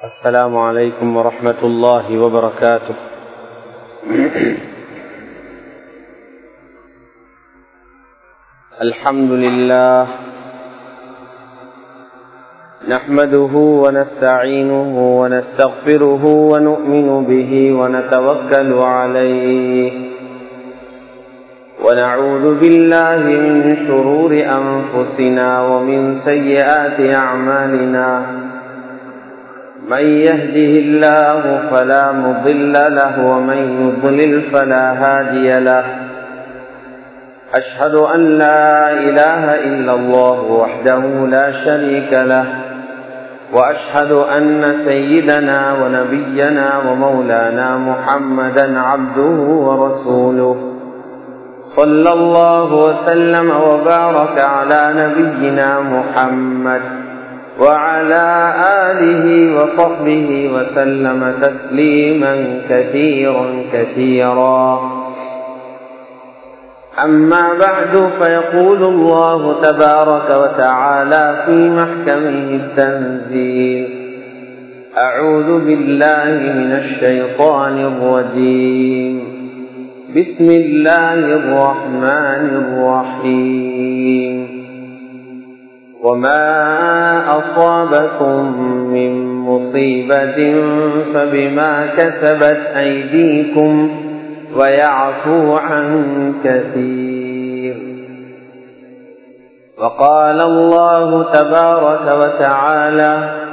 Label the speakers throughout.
Speaker 1: السلام عليكم ورحمة الله وبركاته الحمد لله نحمده ونستعينه ونستغفره ونؤمن به ونتوكل عليه ونعوذ بالله من شرور أنفسنا ومن سيئات أعمالنا من يهده الله فلا مضل له ومن يضلل فلا هادي له أشهد أن لا إله إلا الله وحده لا شريك له وأشهد أن سيدنا ونبينا ومولانا محمدا عبده ورسوله صلى الله وسلم وبارك على نبينا محمد وعلى آله وصحبه وسلم تسليما كثيرا كثيرا أما بعد فيقول الله تبارك وتعالى في محكمه التنزيل أعوذ بالله من الشيطان الرجيم بسم الله الرحمن الرحيم وما أصابكم من مصيبة فبما كسبت أيديكم ويعفو عن كثير وقال الله تبارك وتعالى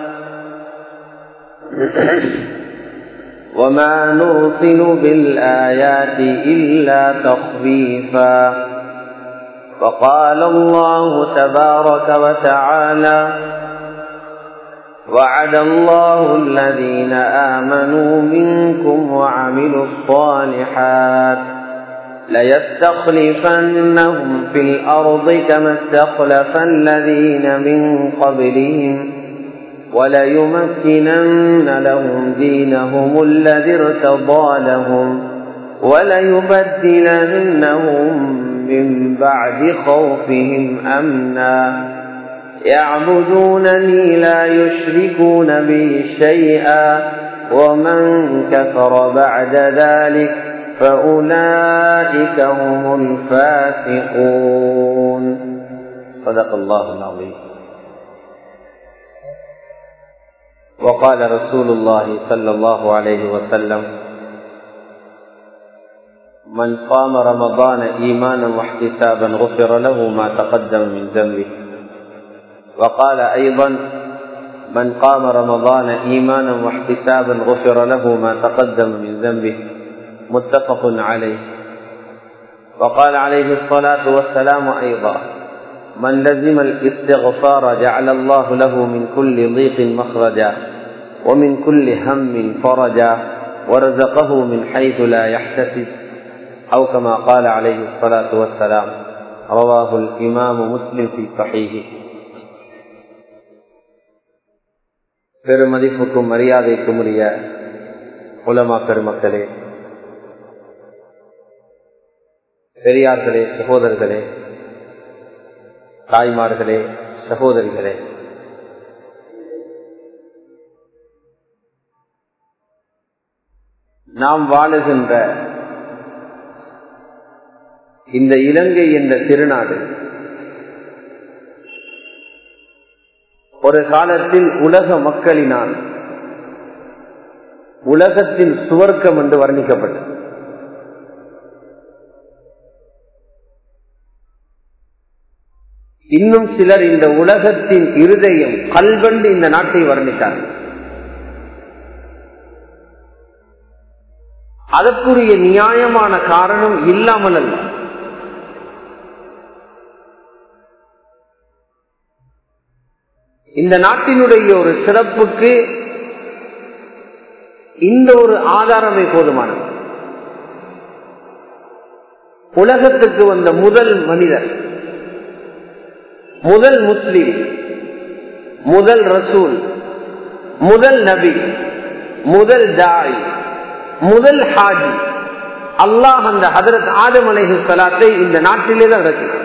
Speaker 1: وما نرسل بالآيات إلا تخفيفا وقال الله تبارك وتعالى وعد الله الذين آمنوا منكم وعملوا الصالحات ليستخلفنهم في الأرض كما استخلف الذين من قبلهم وليمكنن لهم دينهم الذي ارتضى لهم وليبدلنهم من بعد خوفهم أمنا يعبدونني لا يشركون بي شيئا ومن كفر بعد ذلك فأولئك هم الفاسقون صدق الله العظيم وقال رسول الله صلى الله عليه وسلم من قام رمضان إيمانا واحتسابا غفر له ما تقدم من ذنبه وقال أيضا من قام رمضان إيمانا واحتسابا غفر له ما تقدم من ذنبه متفق عليه وقال عليه الصلاة والسلام أيضا من لزم الاستغفار جعل الله له من كل ضيق مخرجا ومن كل هم فرجا ورزقه من حيث لا يحتسب أو كما قال عليه الصلاة والسلام رواه الإمام مسلم في صحيحه பெருமதிப்புக்கும் மரியாதைக்கும் உரிய உலமா பெருமக்களே பெரியார்களே சகோதரர்களே தாய்மார்களே சகோதரிகளே நாம் வாழுகின்ற இந்த இலங்கை என்ற திருநாடு ஒரு காலத்தில் உலக மக்களினால் உலகத்தின் சுவர்க்கம் என்று வர்ணிக்கப்பட்டது இன்னும் சிலர் இந்த உலகத்தின் இருதயம் கல்வண்டு இந்த நாட்டை வர்ணித்தார்கள் அதற்குரிய நியாயமான காரணம் இல்லாமல் அல்ல இந்த நாட்டினுடைய ஒரு சிறப்புக்கு இந்த ஒரு ஆதாரமே போதுமானது உலகத்துக்கு வந்த முதல் மனிதர் முதல் முஸ்லிம் முதல் ரசூல் முதல் நபி முதல் தாய் முதல் ஹாஜி அல்லாஹ் அந்த ஹதரத் ஆதம் அலைஹி சலாத்தை இந்த நாட்டிலே தான் இறக்கினார்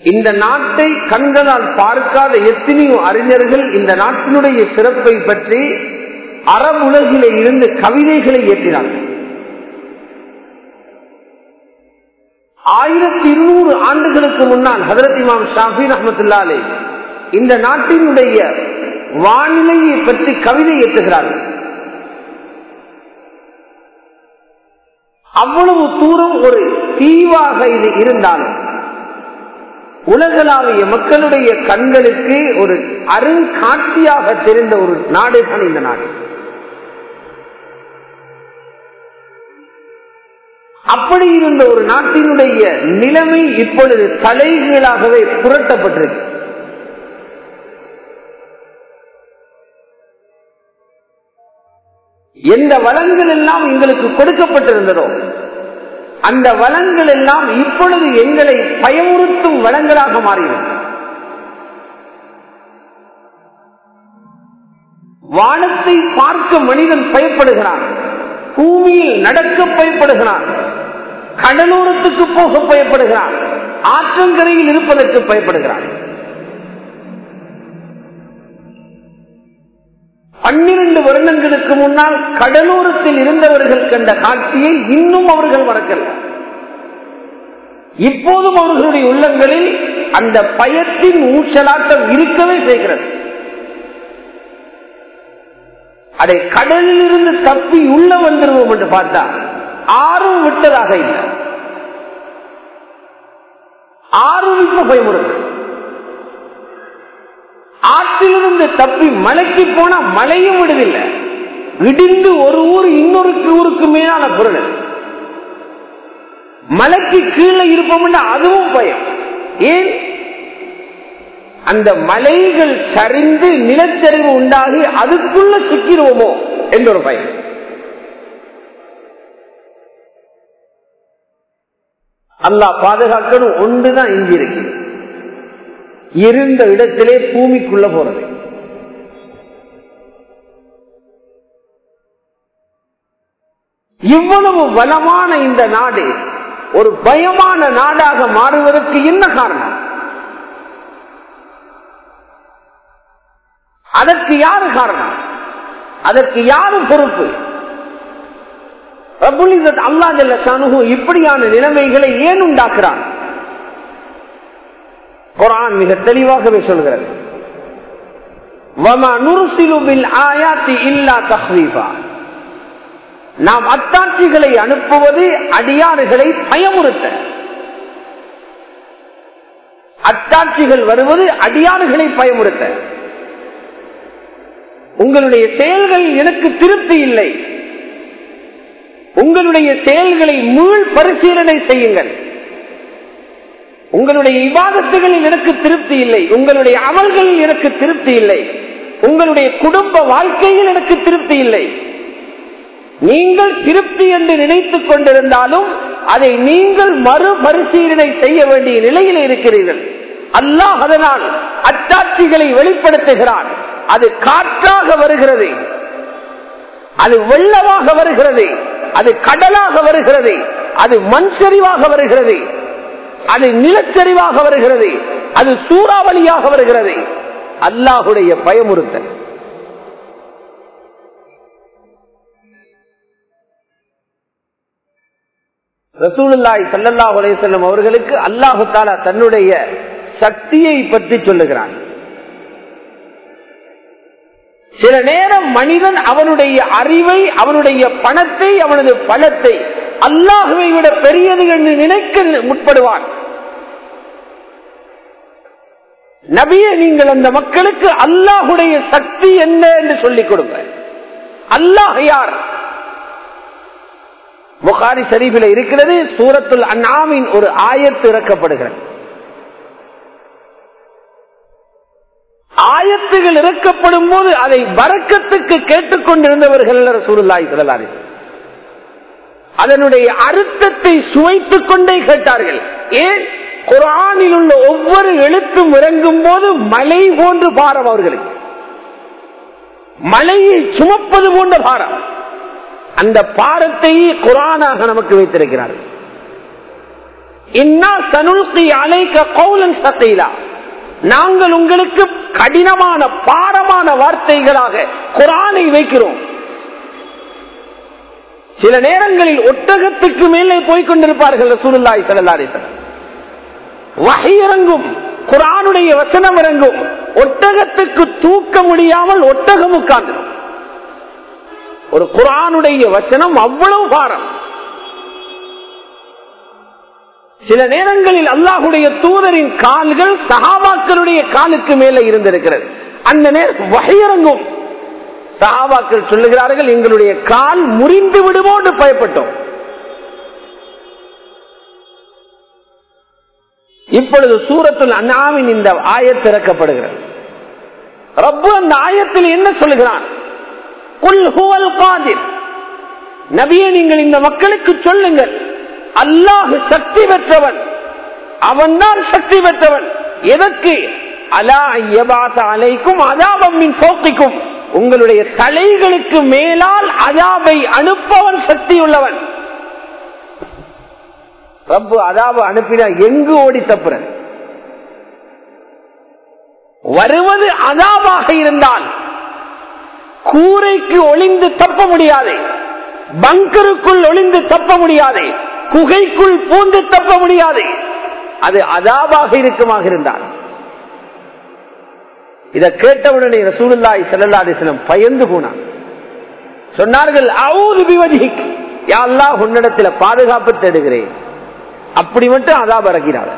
Speaker 1: இந்த நாட்டை கண்களால் பார்க்காத எத்தனையோ அறிஞர்கள் இந்த நாட்டினுடைய சிறப்பை பற்றி அறவுலகிலே இருந்து கவிதைகளை ஏற்றினார்கள் ஆயிரத்தி இருநூறு ஆண்டுகளுக்கு முன்னால் ஹதரத் இமாம் ஷாஃபி ரஹமத்துல்லாலே இந்த நாட்டினுடைய வானிலையை பற்றி கவிதை ஏற்றுகிறார்கள் அவ்வளவு தூரம் ஒரு தீவாக இது இருந்தாலும் உலகளாவிய மக்களுடைய கண்களுக்கு ஒரு அருங்காட்சியாக தெரிந்த ஒரு நாடு தான் இந்த நாடு அப்படி இருந்த ஒரு நாட்டினுடைய நிலைமை இப்பொழுது தலைகீழாகவே புரட்டப்பட்டிருக்கு எந்த வளங்கள் எல்லாம் எங்களுக்கு கொடுக்கப்பட்டிருந்ததோ அந்த வளங்கள் எல்லாம் இப்பொழுது எங்களை பயமுறுத்தும் வளங்களாக மாறிவிட்டது வானத்தை பார்க்க மனிதன் பயப்படுகிறான் பூமியில் நடக்க பயப்படுகிறான் கடலோரத்துக்கு போக பயப்படுகிறான் ஆற்றங்கரையில் இருப்பதற்கு பயப்படுகிறான் பன்னிரண்டு வருடங்களுக்கு முன்னால் கடலோரத்தில் இருந்தவர்கள் கண்ட காட்சியை இன்னும் அவர்கள் மறக்கல இப்போதும் அவர்களுடைய உள்ளங்களில் அந்த பயத்தின் ஊச்சலாட்டம் இருக்கவே செய்கிறது அதை கடலில் இருந்து தப்பி உள்ள வந்துருவோம் என்று பார்த்தா ஆறும் விட்டதாக இல்லை ஆறும் இப்ப பயமுறுது ஆற்றிலிருந்து தப்பி மலைக்கு போனா மலையும் விடுதில்லை இடிந்து ஒரு ஊர் இன்னொரு ஊருக்கு மேலான பொருள் மலைக்கு கீழே இருப்போம் அதுவும் பயம் ஏன் அந்த மலைகள் சரிந்து நிலச்சரிவு உண்டாகி அதுக்குள்ள சிக்கிடுவோமோ என்ற ஒரு பயம் அல்லா பாதுகாக்கணும் ஒன்றுதான் இங்கு இருக்கு இருந்த இடத்திலே பூமிக்குள்ள போறது இவ்வளவு வளமான இந்த நாடு ஒரு பயமான நாடாக மாறுவதற்கு என்ன காரணம் அதற்கு யாரு காரணம் அதற்கு யாரு பொறுப்பு அல்லா ஜல்ல சனுகு இப்படியான நிலைமைகளை ஏன் உண்டாக்குறான் குரான் மிக தெளிவாகவே சொல்கிறது நாம் அத்தாட்சிகளை அனுப்புவது அடியாறுகளை பயமுறுத்த அத்தாட்சிகள் வருவது அடியாறுகளை பயமுறுத்த உங்களுடைய செயல்கள் எனக்கு திருப்தி இல்லை உங்களுடைய செயல்களை மீள் பரிசீலனை செய்யுங்கள் உங்களுடைய விவாதத்துகளில் எனக்கு திருப்தி இல்லை உங்களுடைய அமல்களில் எனக்கு திருப்தி இல்லை உங்களுடைய குடும்ப வாழ்க்கையில் எனக்கு திருப்தி இல்லை நீங்கள் திருப்தி என்று நினைத்துக் கொண்டிருந்தாலும் அதை நீங்கள் மறுபரிசீலனை செய்ய வேண்டிய நிலையில் இருக்கிறீர்கள் அல்லாஹ் அதனால் அத்தாட்சிகளை வெளிப்படுத்துகிறான் அது காற்றாக வருகிறது அது வெள்ளமாக வருகிறது அது கடலாக வருகிறது அது மண் சரிவாக வருகிறது அது நிலச்சரிவாக வருகிறது அது சூறாவளியாக வருகிறது அல்லாஹுடைய பயமுறுத்தல் ரசூலுல்லாய் சல்லல்லா செல்லும் அவர்களுக்கு அல்லாஹு தாலா தன்னுடைய சக்தியை பற்றி சொல்லுகிறான் சில நேரம் மனிதன் அவனுடைய அறிவை அவனுடைய பணத்தை அவனது பலத்தை அல்லாஹுவை விட பெரியது என்று நினைக்க முற்படுவான் நபியை நீங்கள் அந்த மக்களுக்கு அல்லாஹுடைய சக்தி என்ன என்று சொல்லிக் கொடுங்க அல்லாஹ் யார் புகாரி ஷரீஃபில் இருக்கிறது சூரத்துல் அண்ணாமின் ஒரு ஆயத்து இறக்கப்படுகிறது ஆயத்துகள் இறக்கப்படும் போது அதை வரக்கத்துக்கு கேட்டுக்கொண்டிருந்தவர்கள் சூருல்லாய் சொல்லலாரு அதனுடைய அர்த்தத்தை சுவைத்துக் கொண்டே கேட்டார்கள் ஏன் குரானில் உள்ள ஒவ்வொரு எழுத்தும் இறங்கும் போது மலை போன்று பாரம் அவர்களுக்கு மலையை சுமப்பது போன்ற பாரம் அந்த பாரத்தை குரானாக நமக்கு வைத்திருக்கிறார்கள்
Speaker 2: இன்னா சனுல்கி அலைக்க கௌலன் சத்தைலா நாங்கள் உங்களுக்கு கடினமான பாரமான வார்த்தைகளாக குரானை வைக்கிறோம் சில நேரங்களில் ஒட்டகத்துக்கு மேலே போய்க் கொண்டிருப்பார்கள் ரசூலுல்லாஹி ஸல்லல்லாஹு அலைஹி வஸல்லம் வஹி இறங்கும் குரானுடைய வசனம் இறங்கும் ஒட்டகத்துக்கு தூக்க முடியாமல் ஒட்டகம் உட்கார்ந்து ஒரு குரானுடைய வசனம் அவ்வளவு பாரம் சில நேரங்களில் அல்லாஹுடைய தூதரின் கால்கள் சஹாபாக்களுடைய காலுக்கு மேலே இருந்திருக்கிறது அந்த நேரம் வகையிறங்கும் சஹாபாக்கள் சொல்லுகிறார்கள் எங்களுடைய கால் முறிந்து விடுமோ என்று பயப்பட்டோம் இப்பொழுது சூரத்துல் அண்ணாவின் இந்த ஆயத் திறக்கப்படுகிறது ரப்பு அந்த ஆயத்தில் என்ன சொல்லுகிறான் குல் ஹுவல் காதிர் நபியை நீங்கள் இந்த மக்களுக்கு சொல்லுங்கள் அல்லாஹ் சக்தி பெற்றவன் அவன்தான் சக்தி பெற்றவன் எதற்கு அலா ஐயபாச அலைக்கும் அதாபமின் சோத்திக்கும் உங்களுடைய தலைகளுக்கு மேலால் அதாபை அனுப்பவன் சக்தி உள்ளவன் ரப்பு அதாப அனுப்பினா எங்கு ஓடி தப்புற வருவது அதாபாக இருந்தால் கூரைக்கு ஒளிந்து தப்ப முடியாது பங்கருக்குள் ஒளிந்து தப்ப முடியாது குகைக்குள் பூந்து தப்ப முடியாது அது அதாபாக இருக்குமாக இருந்தால் இதை கேட்டவுடனே ரசூலுல்லாய் செல்லல்லா அலிஸ்லம் பயந்து போனான் சொன்னார்கள் அவுது விவஜிக் யாழ்லா உன்னிடத்துல பாதுகாப்பு தேடுகிறேன் அப்படி மட்டும் அதாப் இறக்கிறார்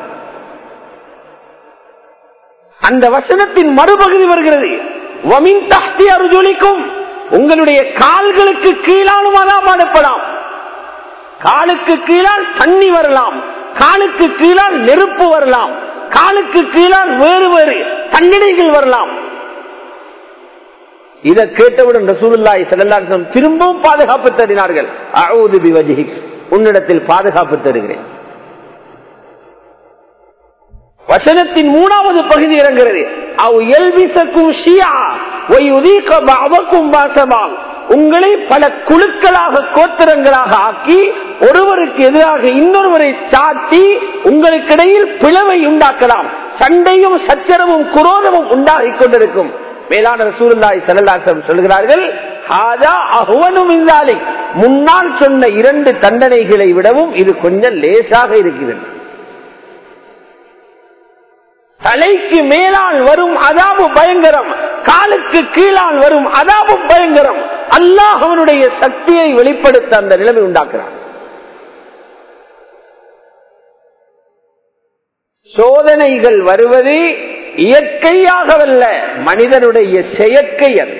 Speaker 2: அந்த வசனத்தின் மறுபகுதி வருகிறது வமின் தஹ்தி அருஜொலிக்கும் உங்களுடைய கால்களுக்கு கீழாலும் அதாப் அனுப்பலாம் காலுக்கு கீழால் தண்ணி வரலாம் காலுக்கு கீழால் நெருப்பு வரலாம் காலுக்கு கீழால் வேறு வேறு தண்டனைகள் வரலாம் இதை கேட்டவுடன் ரசூலுல்லாய் செல்லாசம் திரும்பவும் பாதுகாப்பு தேடினார்கள் அவுது பிவஜி உன்னிடத்தில் பாதுகாப்பு தேடுகிறேன் வசனத்தின் மூணாவது பகுதி இறங்குகிறது அவ் எல்பிசக்கும் ஷியா ஒய் உதீக்க அவக்கும் பாசமாம் உங்களை பல குழுக்களாக கோத்திரங்களாக ஆக்கி ஒருவருக்கு எதிராக இன்னொருவரை சாட்டி உங்களுக்கிடையில் பிளவை உண்டாக்கலாம் சண்டையும் சச்சரவும் குரோதமும் உண்டாகிக் கொண்டிருக்கும் மேலான சூழ்நாய் செல்லாசம் சொல்கிறார்கள் முன்னால் சொன்ன இரண்டு தண்டனைகளை விடவும் இது கொஞ்சம் லேசாக இருக்கிறது தலைக்கு மேலால் வரும் அதாபு பயங்கரம் காலுக்கு கீழால் வரும் அதாபு பயங்கரம் அல்லாஹ் அவனுடைய சக்தியை வெளிப்படுத்த அந்த நிலைமை உண்டாக்குறான் சோதனைகள் வருவது இயற்கையாகவல்ல மனிதனுடைய செயற்கை அது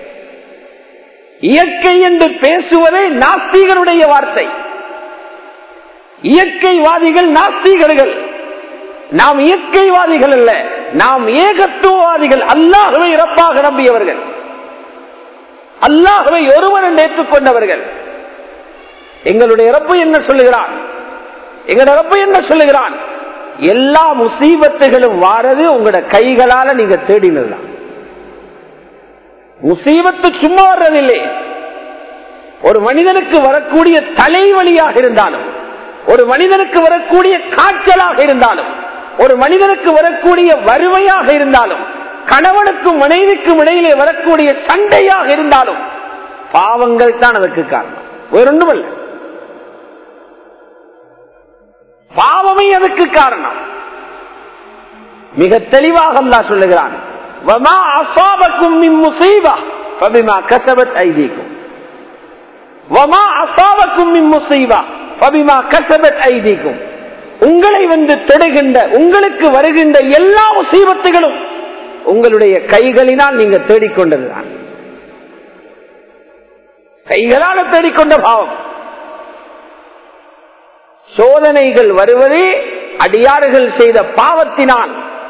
Speaker 2: இயற்கை என்று பேசுவதே நாஸ்திகனுடைய வார்த்தை இயற்கைவாதிகள் நாஸ்திகர்கள் நாம் இயற்கைவாதிகள் அல்ல நாம் ஏகத்துவவாதிகள் அல்லாஹுவை இறப்பாக நம்பியவர்கள் அல்லாஹுவை ஒருவன் ஏற்றுக்கொண்டவர்கள் எங்களுடைய இறப்பு என்ன சொல்லுகிறான் எங்களுடைய இறப்பு என்ன சொல்லுகிறான் எல்லா முசீபத்துகளும் வாரது உங்களோட கைகளால நீங்க தேடினதுதான் முசீபத்து சும்மா வர்றதில்லை ஒரு மனிதனுக்கு வரக்கூடிய தலைவலியாக இருந்தாலும் ஒரு மனிதனுக்கு வரக்கூடிய காய்ச்சலாக இருந்தாலும் ஒரு மனிதனுக்கு வரக்கூடிய வறுமையாக இருந்தாலும் கணவனுக்கும் மனைவிக்கும் இடையிலே வரக்கூடிய சண்டையாக இருந்தாலும் பாவங்கள் தான் அதற்கு காரணம் வேறொன்றுமல்ல பாவமே அதுக்கு காரணம் மிக தெளிவாக அல்லா சொல்லுகிறான் உங்களை வந்து தொடுகின்ற உங்களுக்கு வருகின்ற எல்லா முசீபத்துகளும் உங்களுடைய கைகளினால் நீங்க தேடிக்கொண்டதுதான் கைகளால் தேடிக்கொண்ட பாவம் சோதனைகள் வருவதே அடியாறுகள் செய்த பாவத்தினால்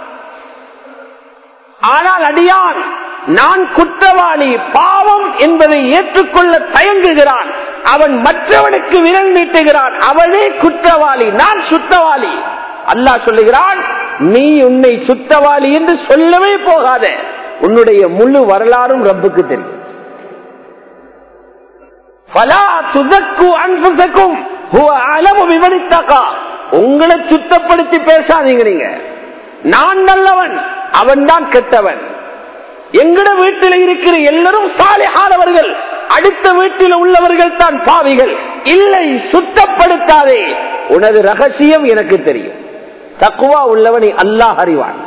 Speaker 2: ஆனால் அடியான் நான் குற்றவாளி பாவம் என்பதை ஏற்றுக்கொள்ள தயங்குகிறான் அவன் மற்றவனுக்கு விரல் நீட்டுகிறான் அவனே குற்றவாளி நான் சுத்தவாளி அல்லாஹ் சொல்லுகிறான் நீ உன்னை சுத்தவாளி என்று சொல்லவே போகாத உன்னுடைய முழு வரலாறும் ரப்புக்கு தெரியும் உங்களை சுத்தப்படுத்தி பேசாதீங்க நீங்க நான் நல்லவன் அவன் தான் கெட்டவன் எங்கட வீட்டில் இருக்கிற எல்லாரும் சாலையானவர்கள் அடுத்த வீட்டில் உள்ளவர்கள் தான் பாவிகள் இல்லை சுத்தப்படுத்தாதே உனது ரகசியம் எனக்கு தெரியும் தக்குவா உள்ளவனை அல்லாஹ் அறிவான்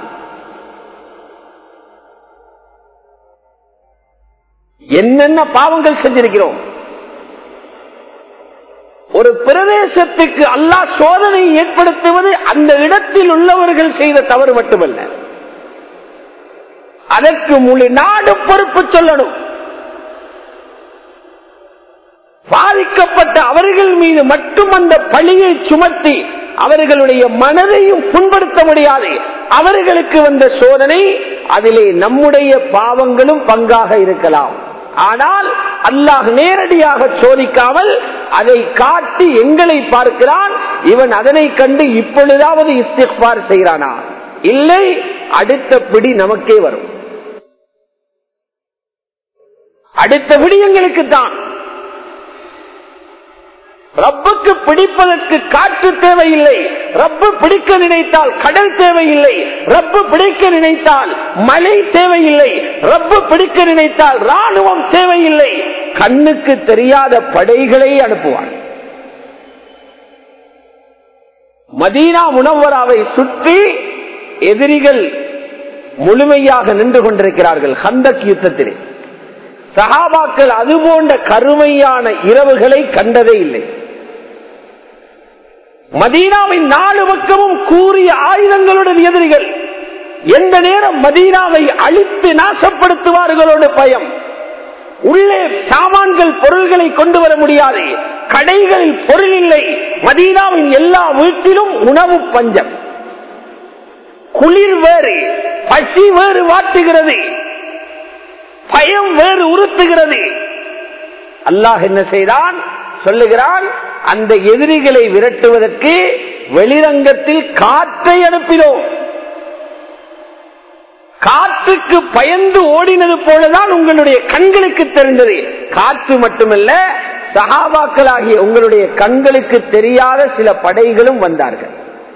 Speaker 2: என்னென்ன பாவங்கள் செஞ்சிருக்கிறோம் ஒரு பிரதேசத்துக்கு அல்லாஹ் சோதனை ஏற்படுத்துவது அந்த இடத்தில் உள்ளவர்கள் செய்த தவறு மட்டுமல்ல அதற்கு முழு நாடு பொறுப்பு சொல்லணும் பாதிக்கப்பட்ட அவர்கள் மீது மட்டும் அந்த பழியை சுமத்தி அவர்களுடைய மனதையும் புண்படுத்த முடியாது அவர்களுக்கு வந்த சோதனை அதிலே நம்முடைய பாவங்களும் பங்காக இருக்கலாம் ஆனால் அல்லாஹ் நேரடியாக சோதிக்காமல் அதை காட்டி எங்களை பார்க்கிறான் இவன் அதனை கண்டு இப்பொழுதாவது இஸ்திஃபார் செய்கிறானா இல்லை அடுத்த பிடி நமக்கே வரும் அடுத்த பிடி எங்களுக்கு தான் ரப்புக்கு பிடிப்பதற்கு காற்று தேவையில்லை ரப்பு பிடிக்க நினைத்தால் கடல் தேவையில்லை ரப்பு பிடிக்க நினைத்தால் மழை தேவையில்லை ரப்பு பிடிக்க நினைத்தால் ராணுவம் தேவையில்லை கண்ணுக்கு தெரியாத படைகளை அனுப்புவான் மதீனா முனவராவை சுற்றி எதிரிகள் முழுமையாக நின்று கொண்டிருக்கிறார்கள் ஹந்தக் யுத்தத்திலே சகாபாக்கள் அது போன்ற கருமையான இரவுகளை கண்டதே இல்லை மதீனாவின் நாலு பக்கமும் கூறிய ஆயுதங்களுடன் எதிரிகள் எந்த நேரம் மதீனாவை அழித்து நாசப்படுத்துவார்களோடு பயம் உள்ளே சாமான்கள் பொருள்களை கொண்டு வர முடியாது கடைகளில் பொருள் இல்லை மதீனாவின் எல்லா வீட்டிலும் உணவு பஞ்சம் குளிர் வேறு பசி வேறு வாட்டுகிறது பயம் வேறு உறுத்துகிறது அல்லாஹ் என்ன செய்தான் சொல்லுகிறான் அந்த எதிரிகளை விரட்டுவதற்கு வெளிரங்கத்தில் காற்றை அனுப்பினோம் காற்றுக்கு பயந்து ஓடினது போலதான் உங்களுடைய கண்களுக்கு தெரிந்தது காற்று மட்டுமல்ல சகாபாக்களாகிய உங்களுடைய கண்களுக்கு தெரியாத சில படைகளும் வந்தார்கள்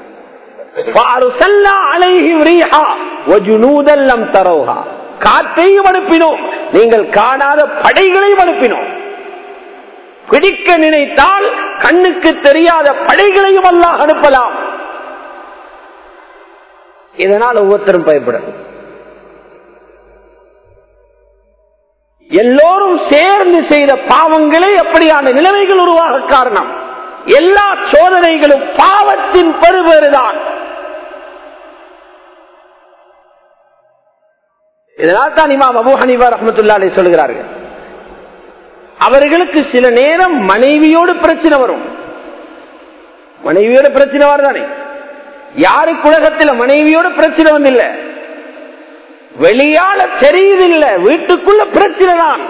Speaker 2: காற்றையும் அனுப்பினோம் நீங்கள் காணாத படைகளையும் அனுப்பினோம் பிடிக்க நினைத்தால் கண்ணுக்கு தெரியாத படைகளையும் அல்லாஹ் அனுப்பலாம் இதனால் ஒவ்வொருத்தரும் பயப்படும் எல்லோரும் சேர்ந்து செய்த பாவங்களே அப்படியான நிலைமைகள் உருவாக காரணம் எல்லா சோதனைகளும் பாவத்தின் பெருவேறுதான் இதனால் தான் இமாம் அபு ஹனிபா ரஹமத்துல்லாலே சொல்கிறார்கள் அவர்களுக்கு சில நேரம் மனைவியோடு பிரச்சனை வரும் மனைவியோட பிரச்சனை வருதானே யாருக்கு உலகத்தில் மனைவியோட பிரச்சனை வந்தில்லை வெளியால தெரியுதில்லை வீட்டுக்குள்ள பிரச்சனை தான்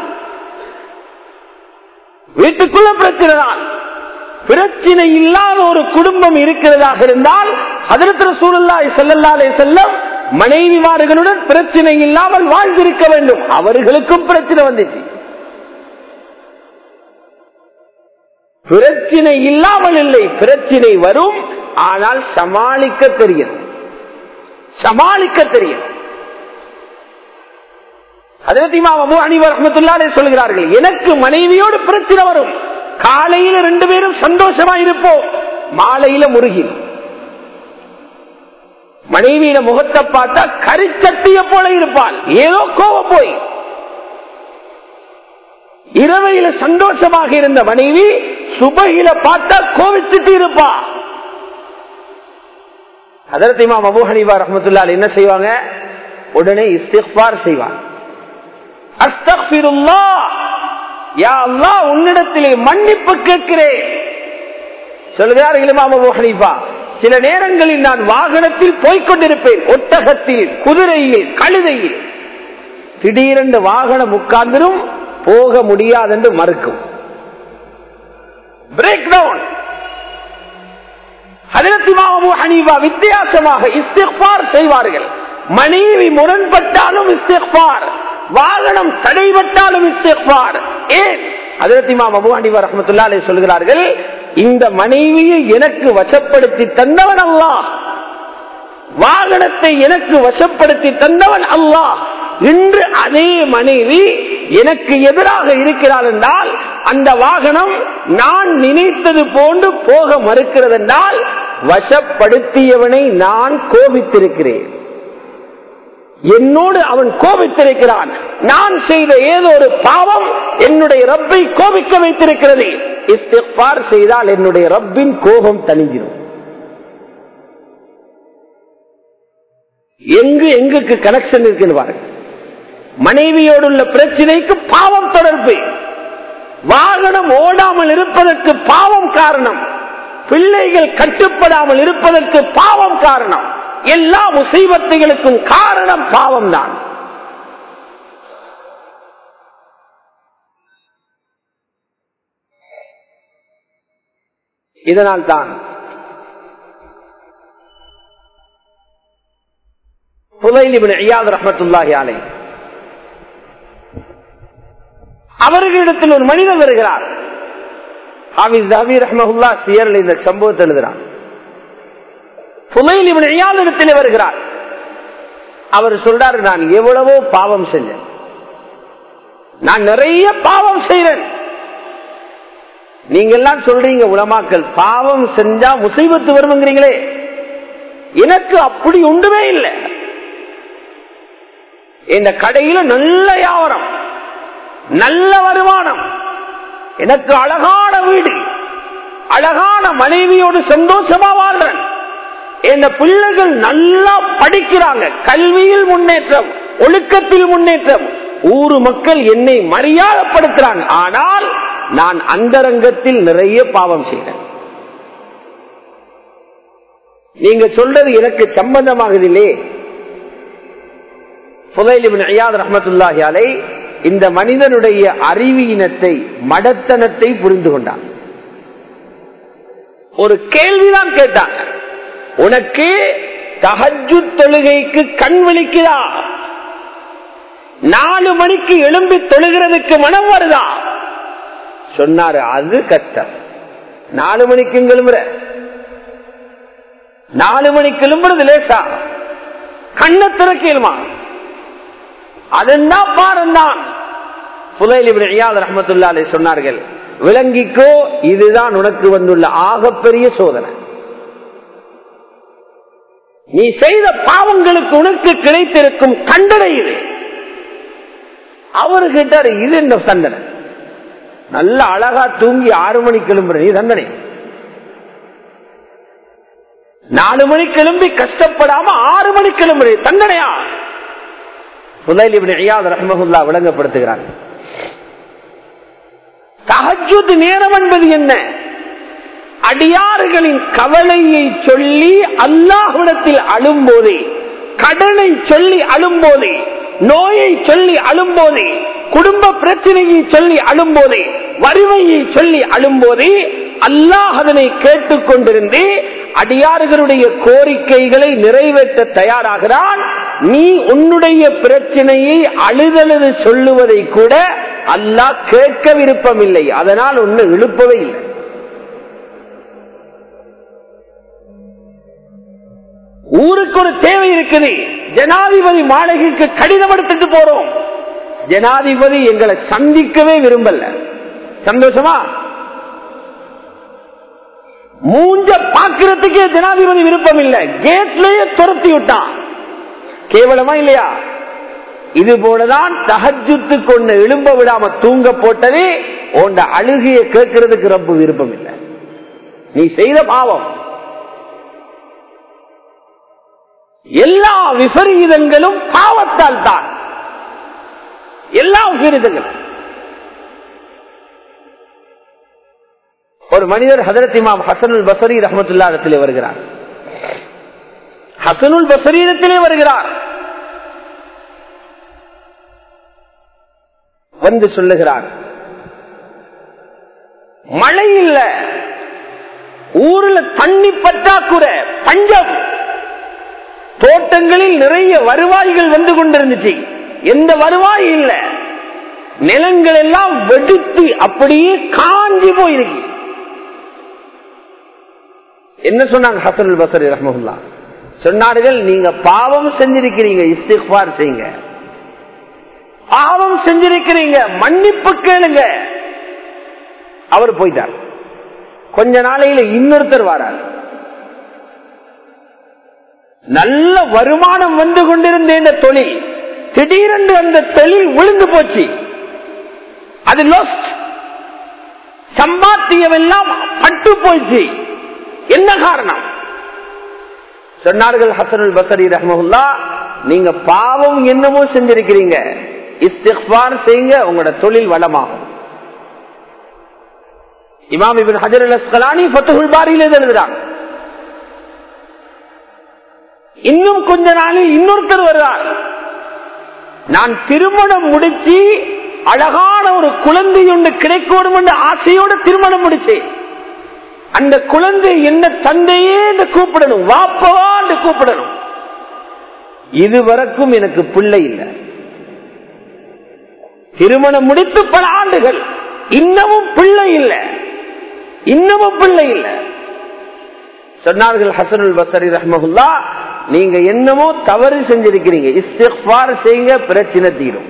Speaker 2: வீட்டுக்குள்ள பிரச்சனை தான் பிரச்சனை இல்லாத ஒரு குடும்பம் இருக்கிறதாக இருந்தால் அதற்கு சூழல்லாய் செல்லல்லாலே செல்லம் மனைவிமார்களுடன் பிரச்சனை இல்லாமல் வாழ்ந்திருக்க வேண்டும் அவர்களுக்கும் பிரச்சனை வந்துச்சு பிரச்சனை இல்லாமல் இல்லை பிரச்சனை வரும் ஆனால் சமாளிக்க தெரியும் சமாளிக்க தெரியும் சொல்கிறார்கள் எனக்கு மனைவியோடு பிரச்சனை வரும் காலையில ரெண்டு பேரும் சந்தோஷமா இருப்போம் மாலையில முருகி மனைவியில முகத்தை பார்த்தா கரிச்சட்டிய போல இருப்பாள் ஏதோ கோவம் போய் இரவையில சந்தோஷமாக இருந்த மனைவி சுபையில பார்த்தா கோவிச்சுட்டு இருப்பா அதற்கு இமாம் அபு ஹனிபா ரஹமத்துல்லால் என்ன செய்வாங்க உடனே இஸ்திஃபார் செய்வாங்க அஸ்தக்பிருல்லா யா அல்லா உன்னிடத்திலே மன்னிப்பு கேட்கிறேன் சொல்கிறார்கள் இமாம் அபு ஹனிபா சில நேரங்களில் நான் வாகனத்தில் போய்கொண்டிருப்பேன் ஒட்டகத்தில் குதிரையில் கழுதையில் திடீரென்று வாகனம் உட்கார்ந்தும் போக முடியாதென்று மறுக்கும் பிரேக் டவுன் ஹனீபா வித்தியாசமாக இஸ்திஃபார் செய்வார்கள் மனைவி முரண்பட்டாலும் இஸ்திஃபார் வாகனம் தடைபட்டாலும் இஸ்திஃபார் ஏன் அதற்கு இமாம் அபு ஹனீபா ரஹமத்துல்லா சொல்கிறார்கள் இந்த மனைவியை எனக்கு வசப்படுத்தி தந்தவன் அல்லாஹ் வாகனத்தை எனக்கு வசப்படுத்தி தந்தவன் அல்லாஹ் இன்று அதே மனைவி எனக்கு எதிராக இருக்கிறார் என்றால் அந்த வாகனம் நான் நினைத்தது போன்று போக மறுக்கிறது என்றால் வசப்படுத்தியவனை நான் கோபித்திருக்கிறேன் என்னோடு அவன் கோபித்திருக்கிறான் நான் செய்த ஏதோ ஒரு பாவம் என்னுடைய ரப்பை கோபிக்க வைத்திருக்கிறது இஸ்திஃபார் செய்தால் என்னுடைய ரப்பின் கோபம் தணிஞ்சிடும் எங்கு எங்குக்கு கனெக்ஷன் இருக்குன்னு பாருங்க மனைவியோடு உள்ள பிரச்சனைக்கு பாவம் தொடர்பு வாகனம் ஓடாமல் இருப்பதற்கு பாவம் காரணம் பிள்ளைகள் கட்டுப்படாமல் இருப்பதற்கு பாவம் காரணம் எல்லா முசீபத்துகளுக்கும் காரணம் பாவம் தான் இதனால் தான் ரஹமத்துல்லாஹி அவர்களிடத்தில் ஒரு மனிதன் வருகிறார் இந்த சம்பவத்தை எழுதுகிறார் இடத்திலே வருகிறார் அவர் சொல்றாரு நான் எவ்வளவோ பாவம் செஞ்சேன் நான் நிறைய பாவம் செய்யறேன் நீங்க எல்லாம் சொல்றீங்க உலமாக்கல் பாவம் செஞ்சா முசைபத்து வருவங்கிறீங்களே எனக்கு அப்படி ஒன்றுமே இல்லை இந்த கடையில நல்ல வியாபாரம் நல்ல வருமானம் எனக்கு அழகான வீடு அழகான மனைவியோடு சந்தோஷமா வாழ்றேன் இந்த பிள்ளைகள் நல்லா படிக்கிறாங்க கல்வியில் முன்னேற்றம் ஒழுக்கத்தில் முன்னேற்றம் ஊரு மக்கள் என்னை மரியாதைப்படுத்துறாங்க ஆனால் நான் அந்தரங்கத்தில் நிறைய பாவம் செய்தேன் நீங்க சொல்றது எனக்கு சம்பந்தமாகுதில்லே ரஹமத்துல்லாஹியாலை இந்த மனிதனுடைய அறிவியினத்தை மடத்தனத்தை புரிந்து கொண்டான் ஒரு கேள்விதான் கேட்டாங்க உனக்கு தகஜு தொழுகைக்கு கண் விழிக்குதா நாலு மணிக்கு எழும்பி தொழுகிறதுக்கு மனம் வருதா சொன்னாரு அது கஷ்டம் நாலு மணிக்கு எழும்புற நாலு மணிக்கு எழும்புறது லேசா கண்ண திறக்கலுமா அதுதான் பாருந்தான் ரஹமத்துல்லாலே சொன்னார்கள் விளங்கிக்கோ இதுதான் உனக்கு வந்துள்ள ஆகப்பெரிய சோதனை நீ செய்த பாவங்களுக்கு உனக்கு கிடைத்திருக்கும் தண்டனை இது அவரு கேட்டாரு இது என்ன தண்டனை நல்ல அழகா தூங்கி ஆறு மணி கிளம்புற நீ தண்டனை நாலு மணி கிளம்பி கஷ்டப்படாம ஆறு மணி கிளம்புற தண்டனையா புதைல் இப்படி ஐயாவது ரஹமகுல்லா விளங்கப்படுத்துகிறாங்க தகஜுத் நேரம் என்பது என்ன அடியாறுகளின் கவலையை சொல்லி அல்லாஹுடத்தில் அழும்போதே கடனை சொல்லி அழும்போதே நோயை சொல்லி அழும்போதே குடும்ப பிரச்சனையை சொல்லி அழும்போதே வறுமையை சொல்லி அழும்போதே அல்லாஹ் அதனை கேட்டுக்கொண்டிருந்து அடியாறுகளுடைய கோரிக்கைகளை நிறைவேற்ற தயாராகிறான் நீ உன்னுடைய பிரச்சனையை அழுதழுது சொல்லுவதை கூட அல்லாஹ் கேட்க விருப்பமில்லை அதனால் ஒன்னு எழுப்பவே இல்லை ஊருக்கு ஒரு தேவை இருக்குது ஜனாதிபதி மாளிகைக்கு கடிதம் எடுத்துட்டு போறோம் ஜனாதிபதி எங்களை சந்திக்கவே விரும்பல சந்தோஷமா மூஞ்ச பாக்குறதுக்கே ஜனாதிபதி விருப்பம் இல்ல கேட்லயே துரத்தி விட்டான் கேவலமா இல்லையா இது போலதான் தகஜுத்து கொண்டு எழும்ப விடாம தூங்க போட்டதே உண்ட அழுகைய கேட்கறதுக்கு ரொம்ப விருப்பம் இல்லை நீ செய்த பாவம் எல்லா விபரீதங்களும் பாவத்தால் தான் எல்லா விபரீதங்களும் ஒரு மனிதர் ஹதரத் இமாம் ஹசனுல் பசரி ரஹமத்துல்லா இடத்திலே வருகிறார் ஹசனுல் பசரி இடத்திலே வருகிறார் வந்து சொல்லுகிறார் மழை இல்ல ஊர்ல தண்ணி பற்றாக்குறை பஞ்சம் தோட்டங்களில் நிறைய வருவாய்கள் வந்து கொண்டிருந்துச்சு எந்த வருவாய் இல்ல நிலங்கள் எல்லாம் வெடித்து அப்படியே காஞ்சி போயிருக்கு என்ன சொன்னாங்க ஹசனுல் பசரி ரஹமுல்லா சொன்னார்கள் நீங்க பாவம் செஞ்சிருக்கிறீங்க இஸ்திஃபார் செய்யுங்க பாவம் செஞ்சிருக்கிறீங்க மன்னிப்பு கேளுங்க அவர் போயிட்டார் கொஞ்ச நாளையில இன்னொருத்தர் வரார் நல்ல வருமானம் வந்து கொண்டிருந்த இந்த தொழில் திடீரென்று அந்த தொழில் விழுந்து போச்சு அது லோஸ்ட் சம்பாத்தியம் எல்லாம் பட்டு போச்சு என்ன காரணம் சொன்னார்கள் ஹசனுல் பசரி ரஹமுல்லா நீங்க பாவம் என்னமோ செஞ்சிருக்கிறீங்க இஸ்திஃபார் செய்யுங்க உங்களோட தொழில் வளமாகும் இமாம் இபின் ஹஜர் அல் அஸ்கலானி ஃபத்துல் பாரியில் எழுதுறாங்க இன்னும் கொஞ்ச நாளில் இன்னொருத்தர் வருவார் நான் திருமணம் முடிச்சு அழகான ஒரு குழந்தை ஒன்று கிடைக்கணும் என்று ஆசையோடு திருமணம் முடிச்சேன் அந்த குழந்தை என்ன தந்தையே என்று கூப்பிடணும் வாப்பவா என்று கூப்பிடணும் இதுவரைக்கும் எனக்கு பிள்ளை இல்லை திருமணம் முடித்து பல ஆண்டுகள் இன்னமும் பிள்ளை இல்லை இன்னமும் பிள்ளை இல்லை சொன்னார்கள் ஹசனுல் பசரி ரஹ்மகுல்லா நீங்க என்னமோ தவறு செஞ்சிருக்கிறீங்க இஸ்திஃபார் செய்யுங்க பிரச்சனை தீரும்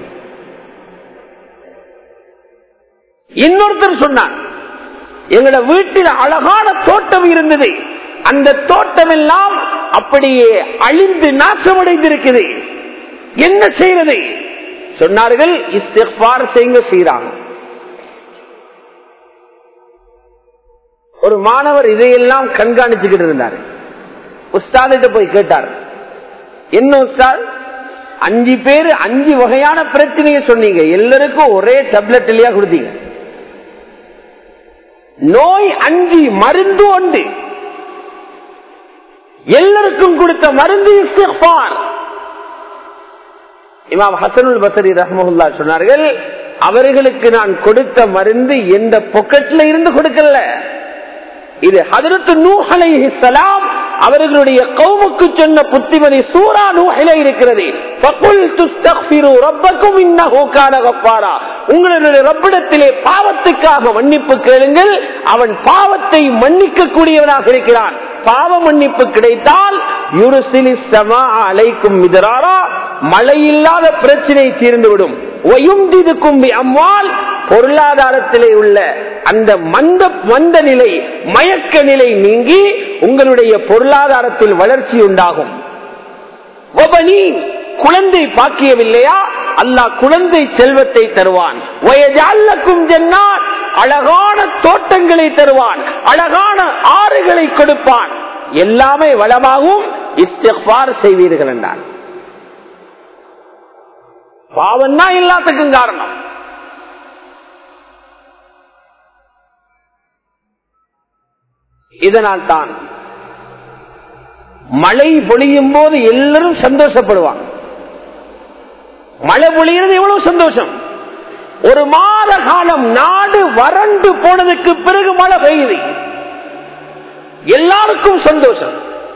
Speaker 2: இன்னொருத்தர் சொன்னார் எங்களோட வீட்டில் அழகான தோட்டம் இருந்தது அந்த தோட்டம் எல்லாம் அப்படியே அழிந்து நாசமடைந்திருக்குது என்ன செய்யறது சொன்னார்கள் இஸ்திஃபார் செய்யுங்க செய்யறாங்க ஒரு மாணவர் இதையெல்லாம் கண்காணிச்சுக்கிட்டு இருந்தார் உஸ்தாதிட்ட போய் கேட்டார் என்ன உஸ்தாத் அஞ்சு பேர் அஞ்சு வகையான பிரச்சனையை சொன்னீங்க எல்லாருக்கும் ஒரே டேப்லெட் இல்லையா கொடுத்தீங்க நோய் அஞ்சு மருந்து உண்டு எல்லாருக்கும் கொடுத்த மருந்து இஸ்திஃபார் இமாம் ஹசனுல் பசரி ரஹமுல்லா சொன்னார்கள் அவர்களுக்கு நான் கொடுத்த மருந்து எந்த பொக்கெட்ல இருந்து கொடுக்கல இது ஹதரத்து நூஹலை சலாம் அவர்களுடைய கௌமுக்கு சொன்ன புத்திமதி சூரா நூஹில இருக்கிறது உங்களுடைய ரப்பிடத்திலே பாவத்துக்காக மன்னிப்பு கேளுங்கள் அவன் பாவத்தை மன்னிக்க கூடியவனாக இருக்கிறான் பாவ மன்னிப்பு கிடைத்தால் அலைக்கும் மிதராரா மழை இல்லாத பிரச்சனை தீர்ந்துவிடும் அம்மாள் பொருளாதாரத்திலே உள்ள அந்த மந்த மந்த நிலை மயக்க நிலை நீங்கி உங்களுடைய பொருளாதாரத்தில் வளர்ச்சி உண்டாகும் குழந்தை பாக்கியவில்லையா அல்லாஹ் குழந்தை செல்வத்தை தருவான் வயஜாலக்கும் ஜன்னாத் அழகான தோட்டங்களை தருவான் அழகான ஆறுகளை கொடுப்பான் எல்லாமே வளமாகவும் இஸ்திஃபார் செய்வீர்கள் என்றான் பாவம் தான் எல்லாத்துக்கும் காரணம் இதனால் தான் மழை பொழியும் போது எல்லாரும் சந்தோஷப்படுவாங்க மழை பொழிகிறது எவ்வளவு சந்தோஷம் ஒரு மாத காலம் நாடு வறண்டு போனதுக்கு பிறகு மழை பெய்யுது எல்லாருக்கும் சந்தோஷம்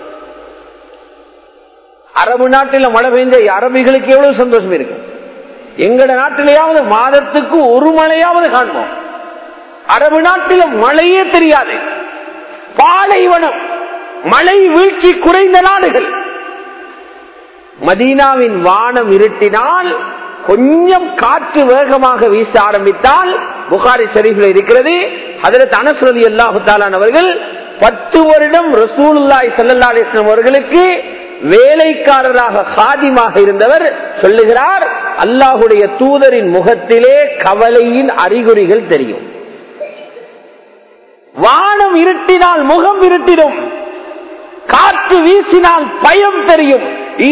Speaker 2: அரபு நாட்டில் மழை பெய்ஞ்ச அரபிகளுக்கு எவ்வளவு சந்தோஷம் இருக்கு எங்கட நாட்டிலேயாவது மாதத்துக்கு ஒரு மழையாவது காண்போம் அரபு நாட்டில் மழையே தெரியாது பாலைவனம் மழை வீழ்ச்சி குறைந்த நாடுகள் மதீனாவின் வானம் இருட்டினால் கொஞ்சம் காற்று வேகமாக வீச ஆரம்பித்தால் புகாரி ஷரீஃபில் இருக்கிறது அதில் அனஸ்ரதி அல்லாஹுத்தாலான் அவர்கள் பத்து வருடம் ரசூலுல்லாய் சல்லா அலிஸ்லாம் அவர்களுக்கு வேலைக்காரராக சாதிமாக இருந்தவர் சொல்லுகிறார் அல்லாஹுடைய தூதரின் முகத்திலே கவலையின் அறிகுறிகள் தெரியும் வானம் இருட்டினால் முகம் இருட்டிடும் காற்று வீசினால் பயம் தெரியும்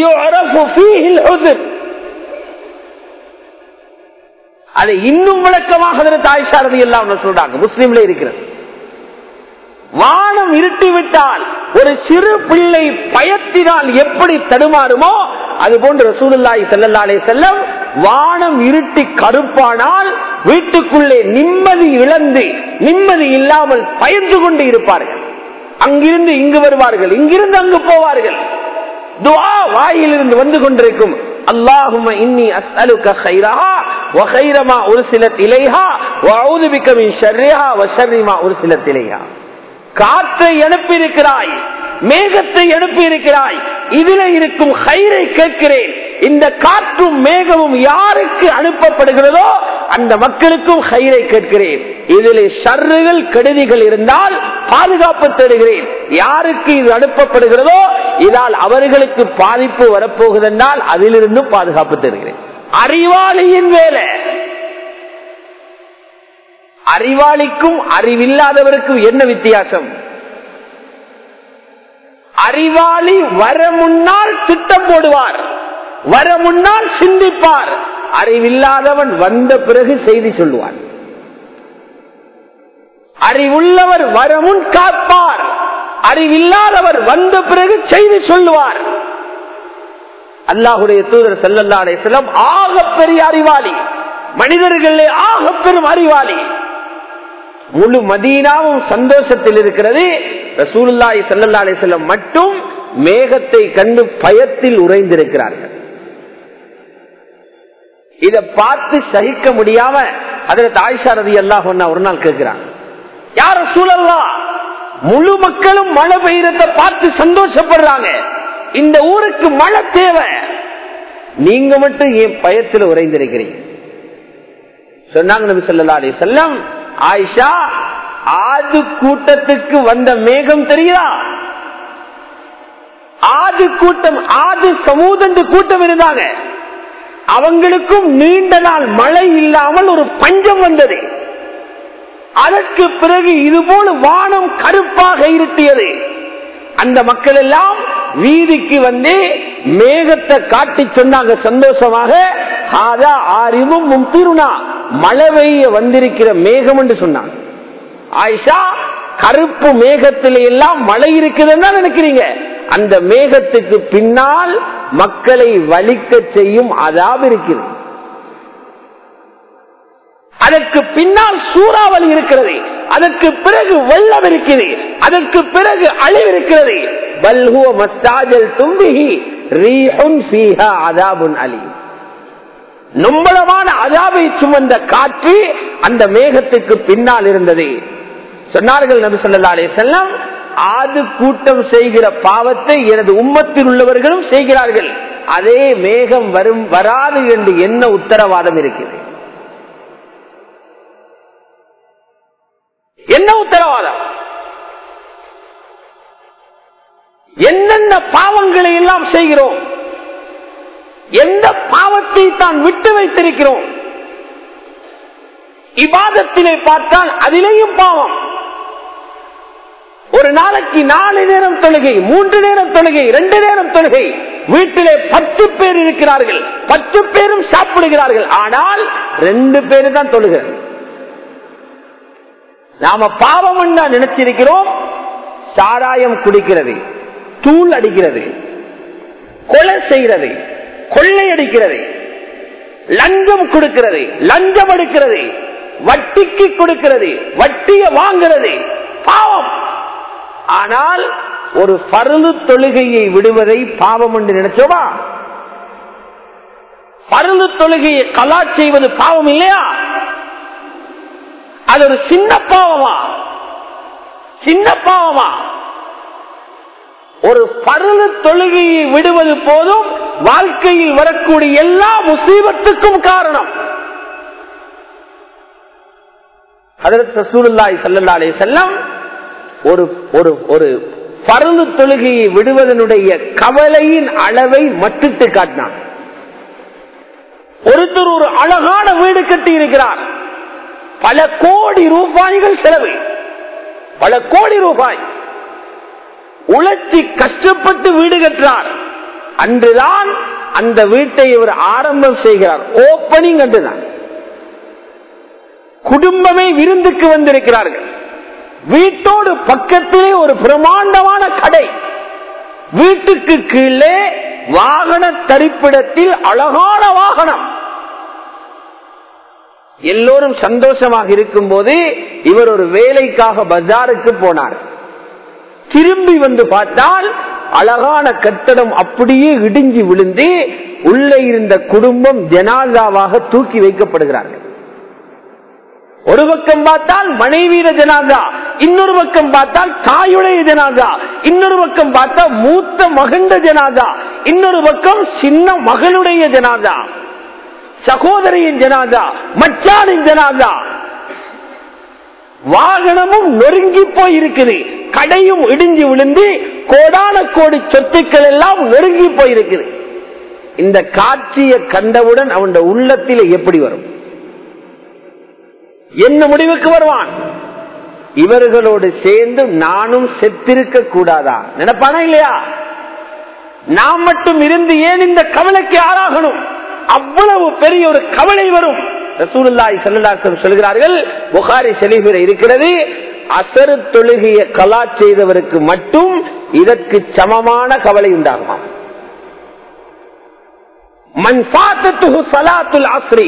Speaker 2: அதை இன்னும் விளக்கமாக தாய்ஷாரதி எல்லாம் சொல்றாங்க முஸ்லீம்ல இருக்கிறது வானம் இருட்டி விட்டால் ஒரு சிறு பிள்ளை பயத்தினால் எப்படி தடுமாறுமோ அது போன்று ரசூலுல்லாய் செல்லல்லாலே செல்லம் வானம் இருட்டி கருப்பானால் வீட்டுக்குள்ளே நிம்மதி இழந்து நிம்மதி இல்லாமல் பயந்து கொண்டு இருப்பார்கள் அங்கிருந்து இங்கு வருவார்கள் இங்கிருந்து அங்கு போவார்கள் துவா வாயிலிருந்து வந்து கொண்டிருக்கும் அல்லாஹும இன்னி அஸ்அலுக கைரஹா وخير ما ارسلت اليها واعوذ بك من شرها وشر ما ارسلت اليها காற்றை அனுப்பியிருக்கிறாய் மேகத்தை அனுப்பியிருக்கிறாய் இதுல இருக்கும் கயிறை கேட்கிறேன் இந்த காற்றும் மேகமும் யாருக்கு அனுப்பப்படுகிறதோ அந்த மக்களுக்கும் கயிறை கேட்கிறேன் இதில் ஷர்றுகள் கெடுதிகள் இருந்தால் பாதுகாப்பு தேடுகிறேன் யாருக்கு இது அனுப்பப்படுகிறதோ இதால் அவர்களுக்கு பாதிப்பு வரப்போகுதென்றால் அதிலிருந்து பாதுகாப்பு தேடுகிறேன் அறிவாளியின் வேலை அறிவாளிக்கும் அறிவில்லாதவருக்கும் என்ன வித்தியாசம் அறிவாளி வர முன்னால் திட்டம் போடுவார் வர முன்னால் சிந்திப்பார் அறிவில்லாதவன் வந்த பிறகு செய்தி சொல்லுவார் அறிவுள்ளவர் வரமுன் காப்பார் அறிவில்லாதவர் வந்த பிறகு செய்தி சொல்லுவார் அல்லாஹுடைய தூதர் செல்லல்லா அலையம் ஆக பெரிய அறிவாளி மனிதர்களே ஆக பெரும் அறிவாளி முழு மதீனாவும் சந்தோஷத்தில் இருக்கிறது ரசூலுல்லாய் சல்லல்லா அலிசல்லம் மட்டும் மேகத்தை கண்டு பயத்தில் உறைந்திருக்கிறார்கள் இத பார்த்து சகிக்க முடியாம அதுல தாய்ஷா ரதி அல்லாஹ் ஒரு நாள் கேட்கிறாங்க யார சூழல்லா முழு மக்களும் மழை பெய்யறத பார்த்து சந்தோஷப்படுறாங்க இந்த ஊருக்கு மழை தேவை நீங்க மட்டும் என் பயத்தில் உறைந்திருக்கிறீங்க சொன்னாங்க நபி சொல்லா அலி செல்லம் ஆயிஷா ஆது கூட்டத்துக்கு வந்த மேகம் தெரியுதா ஆது கூட்டம் ஆது சமூதண்டு கூட்டம் இருந்தாங்க அவங்களுக்கும் நீண்ட நாள் மழை இல்லாமல் ஒரு பஞ்சம் வந்தது அதற்கு பிறகு இதுபோல வானம் கருப்பாக இருட்டியது அந்த மக்கள் எல்லாம் வீதிக்கு வந்து மேகத்தை காட்டி சொன்னாங்க சந்தோஷமாக ஆறிவும் மும்திருனா மழை பெய்ய வந்திருக்கிற மேகம் என்று சொன்னாங்க ஆயிஷா கருப்பு மேகத்தில எல்லாம் மழை இருக்குதுன்னு நினைக்கிறீங்க அந்த மேகத்துக்கு பின்னால் மக்களை வலிக்க செய்யும் அதாப் இருக்குது அதற்கு பின்னால் சூறாவளி இருக்கிறது அதற்கு பிறகு வெள்ளம் இருக்கிறது அதற்கு பிறகு அழிவு இருக்கிறது பல்ஹுவ மஸ்தாஜல் தும்பிகி ரீஹுன் ஃபீஹா அதாபுன் அலி நும்பளமான அதாவை சுமந்த காற்று அந்த மேகத்துக்கு பின்னால் இருந்தது சொன்னார்கள் நபி சொல்லா அலே செல்லம் ஆது கூட்டம் செய்கிற பாவத்தை எனது உம்மத்தில் உள்ளவர்களும் செய்கிறார்கள் அதே மேகம் வரும் வராது என்று என்ன உத்தரவாதம் இருக்கிறது என்ன உத்தரவாதம் என்னென்ன பாவங்களை எல்லாம் செய்கிறோம் எந்த பாவத்தை தான் விட்டு வைத்திருக்கிறோம் இபாதத்திலே பார்த்தால் அதிலேயும் பாவம் ஒரு நாளைக்கு நாலு நேரம் தொழுகை மூன்று நேரம் தொழுகை ரெண்டு நேரம் தொழுகை வீட்டிலே பத்து பேர் இருக்கிறார்கள் பத்து பேரும் சாப்பிடுகிறார்கள் ஆனால் ரெண்டு பேரு தான் தொழுகிறார்கள் நாம பாவம் நினைச்சிருக்கிறோம் சாராயம் குடிக்கிறது தூள் அடிக்கிறது கொலை செய்கிறது கொள்ளை அடிக்கிறது லஞ்சம் கொடுக்கிறது லஞ்சம் எடுக்கிறது வட்டிக்கு கொடுக்கிறது வட்டிய வாங்கிறது பாவம் ஆனால் ஒரு பருது தொழுகையை விடுவதை பாவம் என்று நினைச்சோமா பருது தொழுகையை கலா செய்வது பாவம் இல்லையா அது ஒரு சின்ன பாவமா சின்ன பாவமா ஒரு பருது தொழுகையை விடுவது போதும் வாழ்க்கையில் வரக்கூடிய எல்லா முசீபத்துக்கும் காரணம் அதற்கு ரசூலுல்லாஹி ஸல்லல்லாஹு அலைஹி வஸல்லம் ஒரு ஒரு ஒரு பருது தொழுகையை விடுவதனுடைய கவலையின் அளவை மட்டிட்டு காட்டினான் ஒருத்தர் ஒரு அழகான வீடு கட்டி இருக்கிறார் பல கோடி ரூபாய்கள் செலவு பல கோடி ரூபாய் உழைச்சி கஷ்டப்பட்டு வீடு கட்டுறார் அன்றுதான் அந்த வீட்டை இவர் ஆரம்பம் செய்கிறார் ஓப்பனிங் அன்றுதான் குடும்பமே விருந்துக்கு வந்திருக்கிறார்கள் வீட்டோடு பக்கத்திலே ஒரு பிரமாண்டமான கடை வீட்டுக்கு கீழே வாகன தரிப்பிடத்தில் அழகான வாகனம் எல்லோரும் சந்தோஷமாக இருக்கும் போது இவர் ஒரு வேலைக்காக பஜாருக்கு போனார் திரும்பி வந்து பார்த்தால் அழகான கட்டடம் அப்படியே இடிஞ்சு விழுந்து உள்ளே இருந்த குடும்பம் ஜனாதாவாக தூக்கி வைக்கப்படுகிறார்கள் ஒரு பக்கம் பார்த்தால் மனைவியிட ஜனாதா இன்னொரு பக்கம் பார்த்தால் தாயுடைய ஜனாதா இன்னொரு பக்கம் பார்த்தால் மூத்த மகண்ட ஜனாதா இன்னொரு பக்கம் சின்ன மகளுடைய ஜனாதா சகோதரியின் ஜனாதா மச்சானின் ஜனாதா வாகனமும் நொறுங்கி போய் இருக்குது கடையும் இடிஞ்சு விழுந்து கோடான கோடி சொத்துக்கள் எல்லாம் நொறுங்கி போயிருக்குது இந்த காட்சியை கண்டவுடன் அவன் உள்ளத்தில் எப்படி வரும் என்ன முடிவுக்கு வருவான் இவர்களோடு சேர்ந்து நானும் செத்திருக்க கூடாதா நினைப்பானா இல்லையா நாம் மட்டும் இருந்து ஏன் இந்த கவலைக்கு ஆளாகணும் அவ்வளவு பெரிய ஒரு கவலை வரும் ரசூலுல்லாய் சல்லாசம் சொல்கிறார்கள் புகாரி செலிபிர இருக்கிறது அசரு தொழுகைய கலா செய்தவருக்கு மட்டும் இதற்கு சமமான கவலை உண்டாகுமா மண் பாத்தத்து சலாத்துல் அஸ்ரி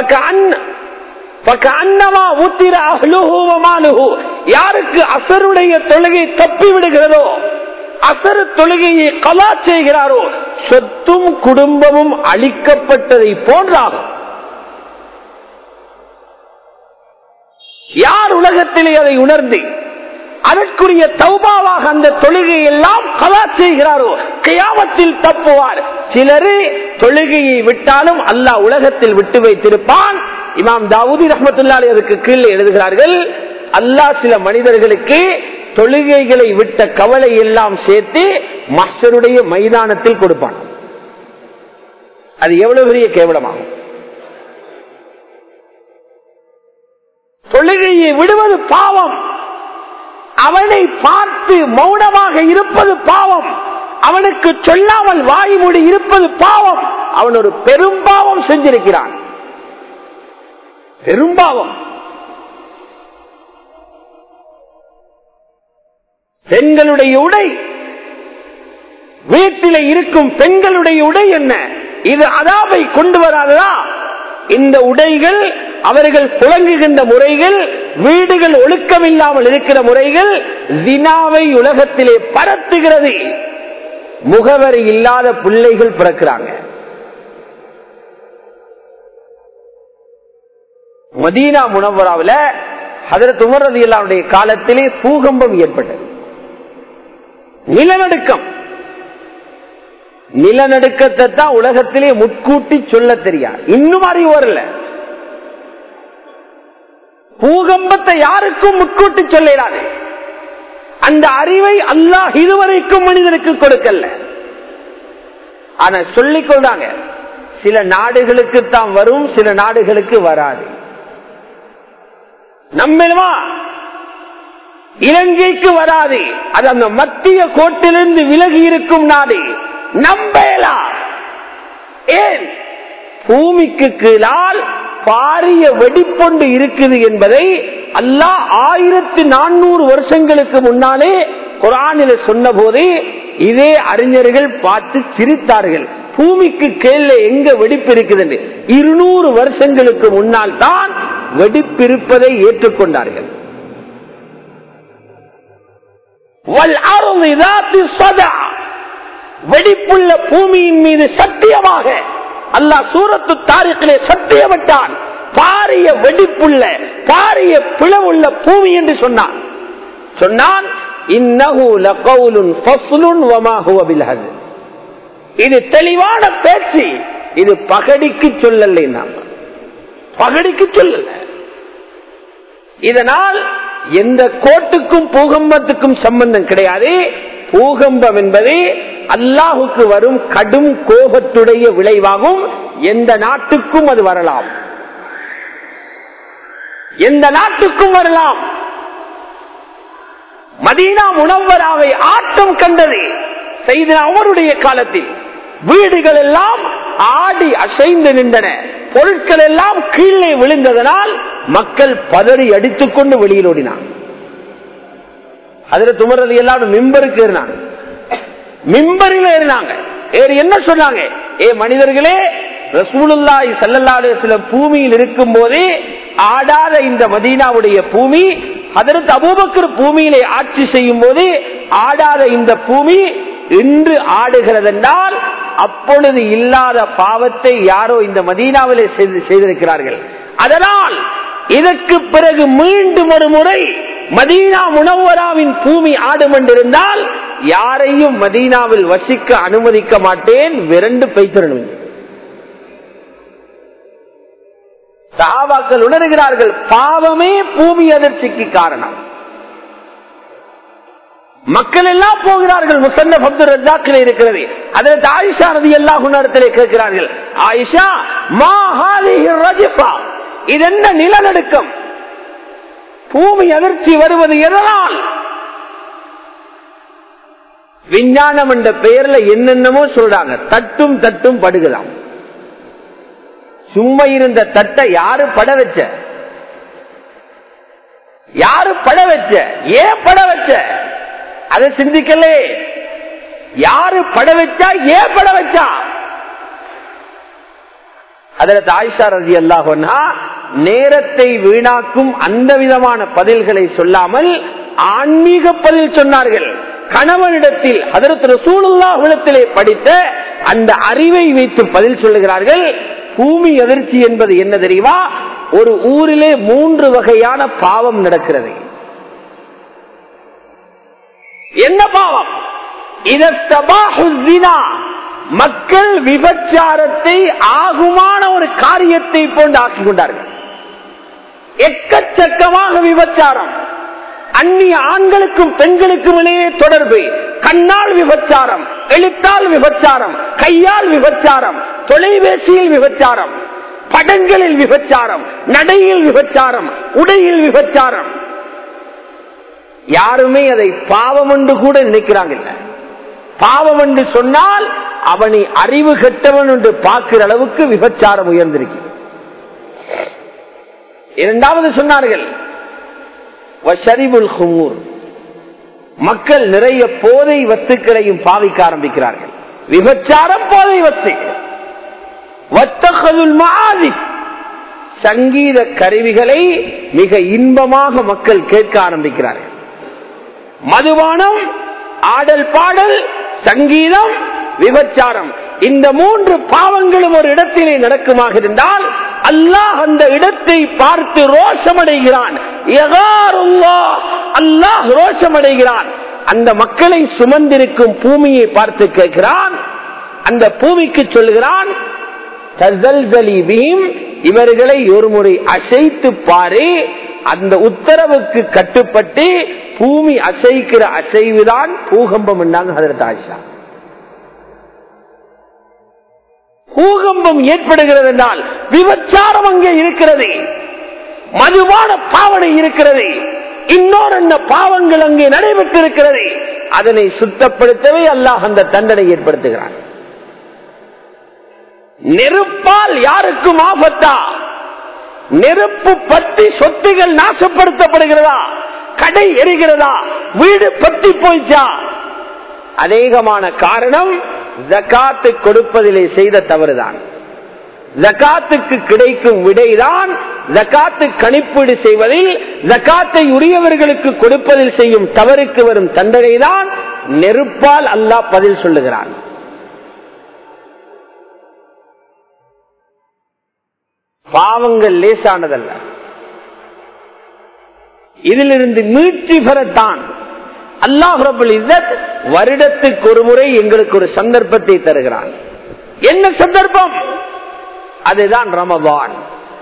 Speaker 2: யாருக்கு அசருடைய தொழுகை தப்பி விடுகிறதோ அசரு தொழுகையை கலா செய்கிறாரோ சொத்தும் குடும்பமும் அளிக்கப்பட்டதை போன்றாகும் யார் உலகத்திலே அதை உணர்ந்து அதற்குரிய தௌபாவாக அந்த தொழுகை எல்லாம் கலா செய்கிறாரோ கியாமத்தில் தப்புவார் சிலரு தொழுகையை விட்டாலும் அல்லாஹ் உலகத்தில் விட்டு வைத்திருப்பான் இமாம் தாவூதி ரஹமத்துல்லாலி அதுக்கு கீழே எழுதுகிறார்கள் அல்லாஹ் சில மனிதர்களுக்கு தொழுகைகளை விட்ட கவலை எல்லாம் சேர்த்து மஸ்டருடைய மைதானத்தில் கொடுப்பான் அது எவ்வளவு பெரிய கேவலமாகும் தொழுகையை விடுவது பாவம் அவனை பார்த்து மௌனமாக இருப்பது பாவம் அவனுக்கு சொல்லாமல் வாய்மொழி இருப்பது பாவம் அவன் ஒரு பெரும்பாவம் செஞ்சிருக்கிறான் பெரும்பாவம் பெண்களுடைய உடை வீட்டில இருக்கும் பெண்களுடைய உடை என்ன இது அதாவை கொண்டு வராததா இந்த உடைகள் அவர்கள் புழங்குகின்ற முறைகள் வீடுகள் ஒழுக்கமில்லாமல் இருக்கிற முறைகள் வினாவை உலகத்திலே பரத்துகிறது முகவரி இல்லாத பிள்ளைகள் பிறக்கிறாங்க மதீனா முனவராவில் அதற்கு உமரது எல்லாருடைய காலத்திலே பூகம்பம் ஏற்பட்டது நிலநடுக்கம் நிலநடுக்கத்தை தான் உலகத்திலே முட்கூட்டி சொல்ல தெரியாது இன்னும் அறிவு வரல பூகம்பத்தை யாருக்கும் முட்கூட்டி சொல்லிடாது அந்த அறிவை அல்லாஹ் இதுவரைக்கும் மனிதனுக்கு கொடுக்கல ஆனா சொல்லிக் கொள்றாங்க சில நாடுகளுக்கு தான் வரும் சில நாடுகளுக்கு வராது நம்மளுமா இலங்கைக்கு வராது அது அந்த மத்திய கோட்டிலிருந்து விலகி இருக்கும் நாடு நம்பலா ஏன் பூமிக்கு கீழால் பாரிய வெடிப்பொண்டு இருக்குது என்பதை அல்லாஹ் ஆயிரத்தி நானூறு வருஷங்களுக்கு முன்னாலே குரானில சொன்ன போது இதே அறிஞர்கள் பார்த்து சிரித்தார்கள் பூமிக்கு கீழே எங்க வெடிப்பு இருக்குது இருநூறு வருஷங்களுக்கு முன்னால் தான் வெடிப்பிருப்பதை ஏற்றுக்கொண்டார்கள் வெடிப்புள்ள பூமியின் மீது சத்தியமாக அல்லாஹ் சூரத்து தாரிக்கிலே சத்தியமிட்டான் பாரிய வெடிப்புள்ள பாரிய பிளவுள்ள பூமி என்று சொன்னான் சொன்னான் இது தெளிவான பேச்சு இது பகடிக்கு சொல்லலை நாம் பகடிக்கு சொல்லல இதனால் எந்த கோட்டுக்கும் பூகம்பத்துக்கும் சம்பந்தம் கிடையாது பூகம்பம் என்பது அல்லாஹுக்கு வரும் கடும் கோபத்துடைய விளைவாகும் எந்த நாட்டுக்கும் அது வரலாம் எந்த நாட்டுக்கும் வரலாம் மதீனா முனவராவை ஆட்டம் கண்டது செய்த அவருடைய காலத்தில் வீடுகள் எல்லாம் ஆடி அசைந்து நின்றன பொருட்கள் எல்லாம் கீழே விழுந்ததனால் மக்கள் பதறி அடித்துக் கொண்டு வெளியில் ஓடினான் அதுல துமரது எல்லாரும் மிம்பருக்கு ஏறினாங்க மிம்பரில் ஏறினாங்க ஏறி என்ன சொன்னாங்க ஏ மனிதர்களே ரசூலுல்லாய் சல்லல்லாடு சில பூமியில் இருக்கும் போதே ஆடாத இந்த மதீனாவுடைய பூமி அதற்கு அபூபக்கர் பூமியிலே ஆட்சி செய்யும் போது ஆடாத இந்த பூமி இன்று ஆடுகிறது என்றால் அப்பொழுது இல்லாத பாவத்தை யாரோ இந்த மதீனாவிலே செய்திருக்கிறார்கள் அதனால் இதற்கு பிறகு மீண்டும் ஒரு முறை மதீனா முனவராவின் பூமி ஆடும் என்றிருந்தால் யாரையும் மதீனாவில் வசிக்க அனுமதிக்க மாட்டேன் விரண்டு பெய்திரணும் சாபாக்கள் உணர்கிறார்கள் பாவமே பூமி அதிர்ச்சிக்கு காரணம் மக்கள் எல்லாம் போகிறார்கள் முசன்ன அப்துல் ரஜாக்கில் இருக்கிறது அதற்கு ஆயிஷா நதி எல்லா குணத்திலே கேட்கிறார்கள் ஆயிஷா மாஹாலி ரஜிஃபா இது என்ன நிலநடுக்கம் பூமி அதிர்ச்சி வருவது எதனால் விஞ்ஞானம் என்ற பெயர்ல என்னென்னமோ சொல்றாங்க தட்டும் தட்டும் படுகலாம் சும்மா இருந்த தட்டை யாரு பட வச்ச யாரு பட வச்ச ஏன் பட வச்ச அதை சிந்திக்கலே யாரு பட வச்சா ஏன் பட வச்சா அதுல ஆயிஷா ரதி அல்லாஹா நேரத்தை வீணாக்கும் அந்த விதமான பதில்களை சொல்லாமல் ஆன்மீக பதில் சொன்னார்கள் கணவனிடத்தில் அதற்கு ரசூலுல்லாஹிடத்திலே படித்த அந்த அறிவை வைத்து பதில் சொல்லுகிறார்கள் பூமி அதிர்ச்சி என்பது என்ன தெரியுமா ஒரு ஊரிலே மூன்று வகையான பாவம் நடக்கிறது என்ன பாவம் இதஸ்தபாஹுசினா மக்கள் விபச்சாரத்தை ஆகுமான ஒரு காரியத்தை போன்று ஆக்கிக் கொண்டார்கள் எக்கச்சக்கமாக விபச்சாரம் அந்நிய ஆண்களுக்கும் பெண்களுக்கும் இடையே தொடர்பு கண்ணால் விபச்சாரம் எழுத்தால் விபச்சாரம் கையால் விபச்சாரம் தொலைபேசியில் விபச்சாரம் படங்களில் விபச்சாரம் நடையில் விபச்சாரம் உடையில் விபச்சாரம் யாருமே அதை பாவம் என்று கூட நினைக்கிறாங்க இல்ல பாவம் என்று சொன்னால் அவனை அறிவு கெட்டவன் என்று பார்க்கிற அளவுக்கு விபச்சாரம் உயர்ந்திருக்கு இரண்டாவது சொன்னார்கள் மக்கள் நிறைய போதை வத்துக்களையும் பாவிக்க ஆரம்பிக்கிறார்கள் விபச்சாரம் போதை வத்து வத்தகதுல் மாதிரி சங்கீத கருவிகளை மிக இன்பமாக மக்கள் கேட்க ஆரம்பிக்கிறார்கள் மதுபானம் ஆடல் பாடல் சங்கீதம் விபச்சாரம் இந்த மூன்று பாவங்களும் ஒரு இடத்திலே நடக்குமாக இருந்தால் அல்லாஹ் அந்த இடத்தை பார்த்து ரோஷமடைகிறான் அல்லாஹ் ரோஷமடைகிறான் அந்த மக்களை சுமந்திருக்கும் பூமியை பார்த்து கேட்கிறான் அந்த பூமிக்கு சொல்கிறான் இவர்களை ஒரு முறை அசைத்து பாரு அந்த உத்தரவுக்கு கட்டுப்பட்டு பூமி அசைக்கிற அசைவுதான் பூகம்பம் என்றாங்க ஹதரத் ஆயிஷா பூகம்பம் ஏற்படுகிறது என்றால் விபச்சாரம் அங்கே இருக்கிறது மதுவான பாவனை இருக்கிறது இன்னொரு என்ன பாவங்கள் அங்கே நடைபெற்றிருக்கிறது அதனை சுத்தப்படுத்தவே அல்லாஹ் அந்த தண்டனை ஏற்படுத்துகிறான் நெருப்பால் யாருக்கும் ஆபத்தா நெருப்பு பத்தி சொத்துகள் நாசப்படுத்தப்படுகிறதா கடை எரிகிறதா வீடு பத்தி போயிச்சா அநேகமான காரணம் ஜக்காத்து கொடுப்பதிலே செய்த தவறுதான் ஜக்காத்துக்கு கிடைக்கும் விடைதான் ஜக்காத்து கணிப்பீடு செய்வதில் ஜக்காத்தை உரியவர்களுக்கு கொடுப்பதில் செய்யும் தவறுக்கு வரும் தண்டனைதான் நெருப்பால் அல்லாஹ் பதில் சொல்லுகிறான் பாவங்கள் லேசானதல்ல இதிலிருந்து மீட்சி பெறத்தான் அல்லாஹ் ரபுல் இசத் வருடத்துக்கு ஒரு முறை எங்களுக்கு ஒரு சந்தர்ப்பத்தை தருகிறான் என்ன சந்தர்ப்பம் அதுதான் ரமபான்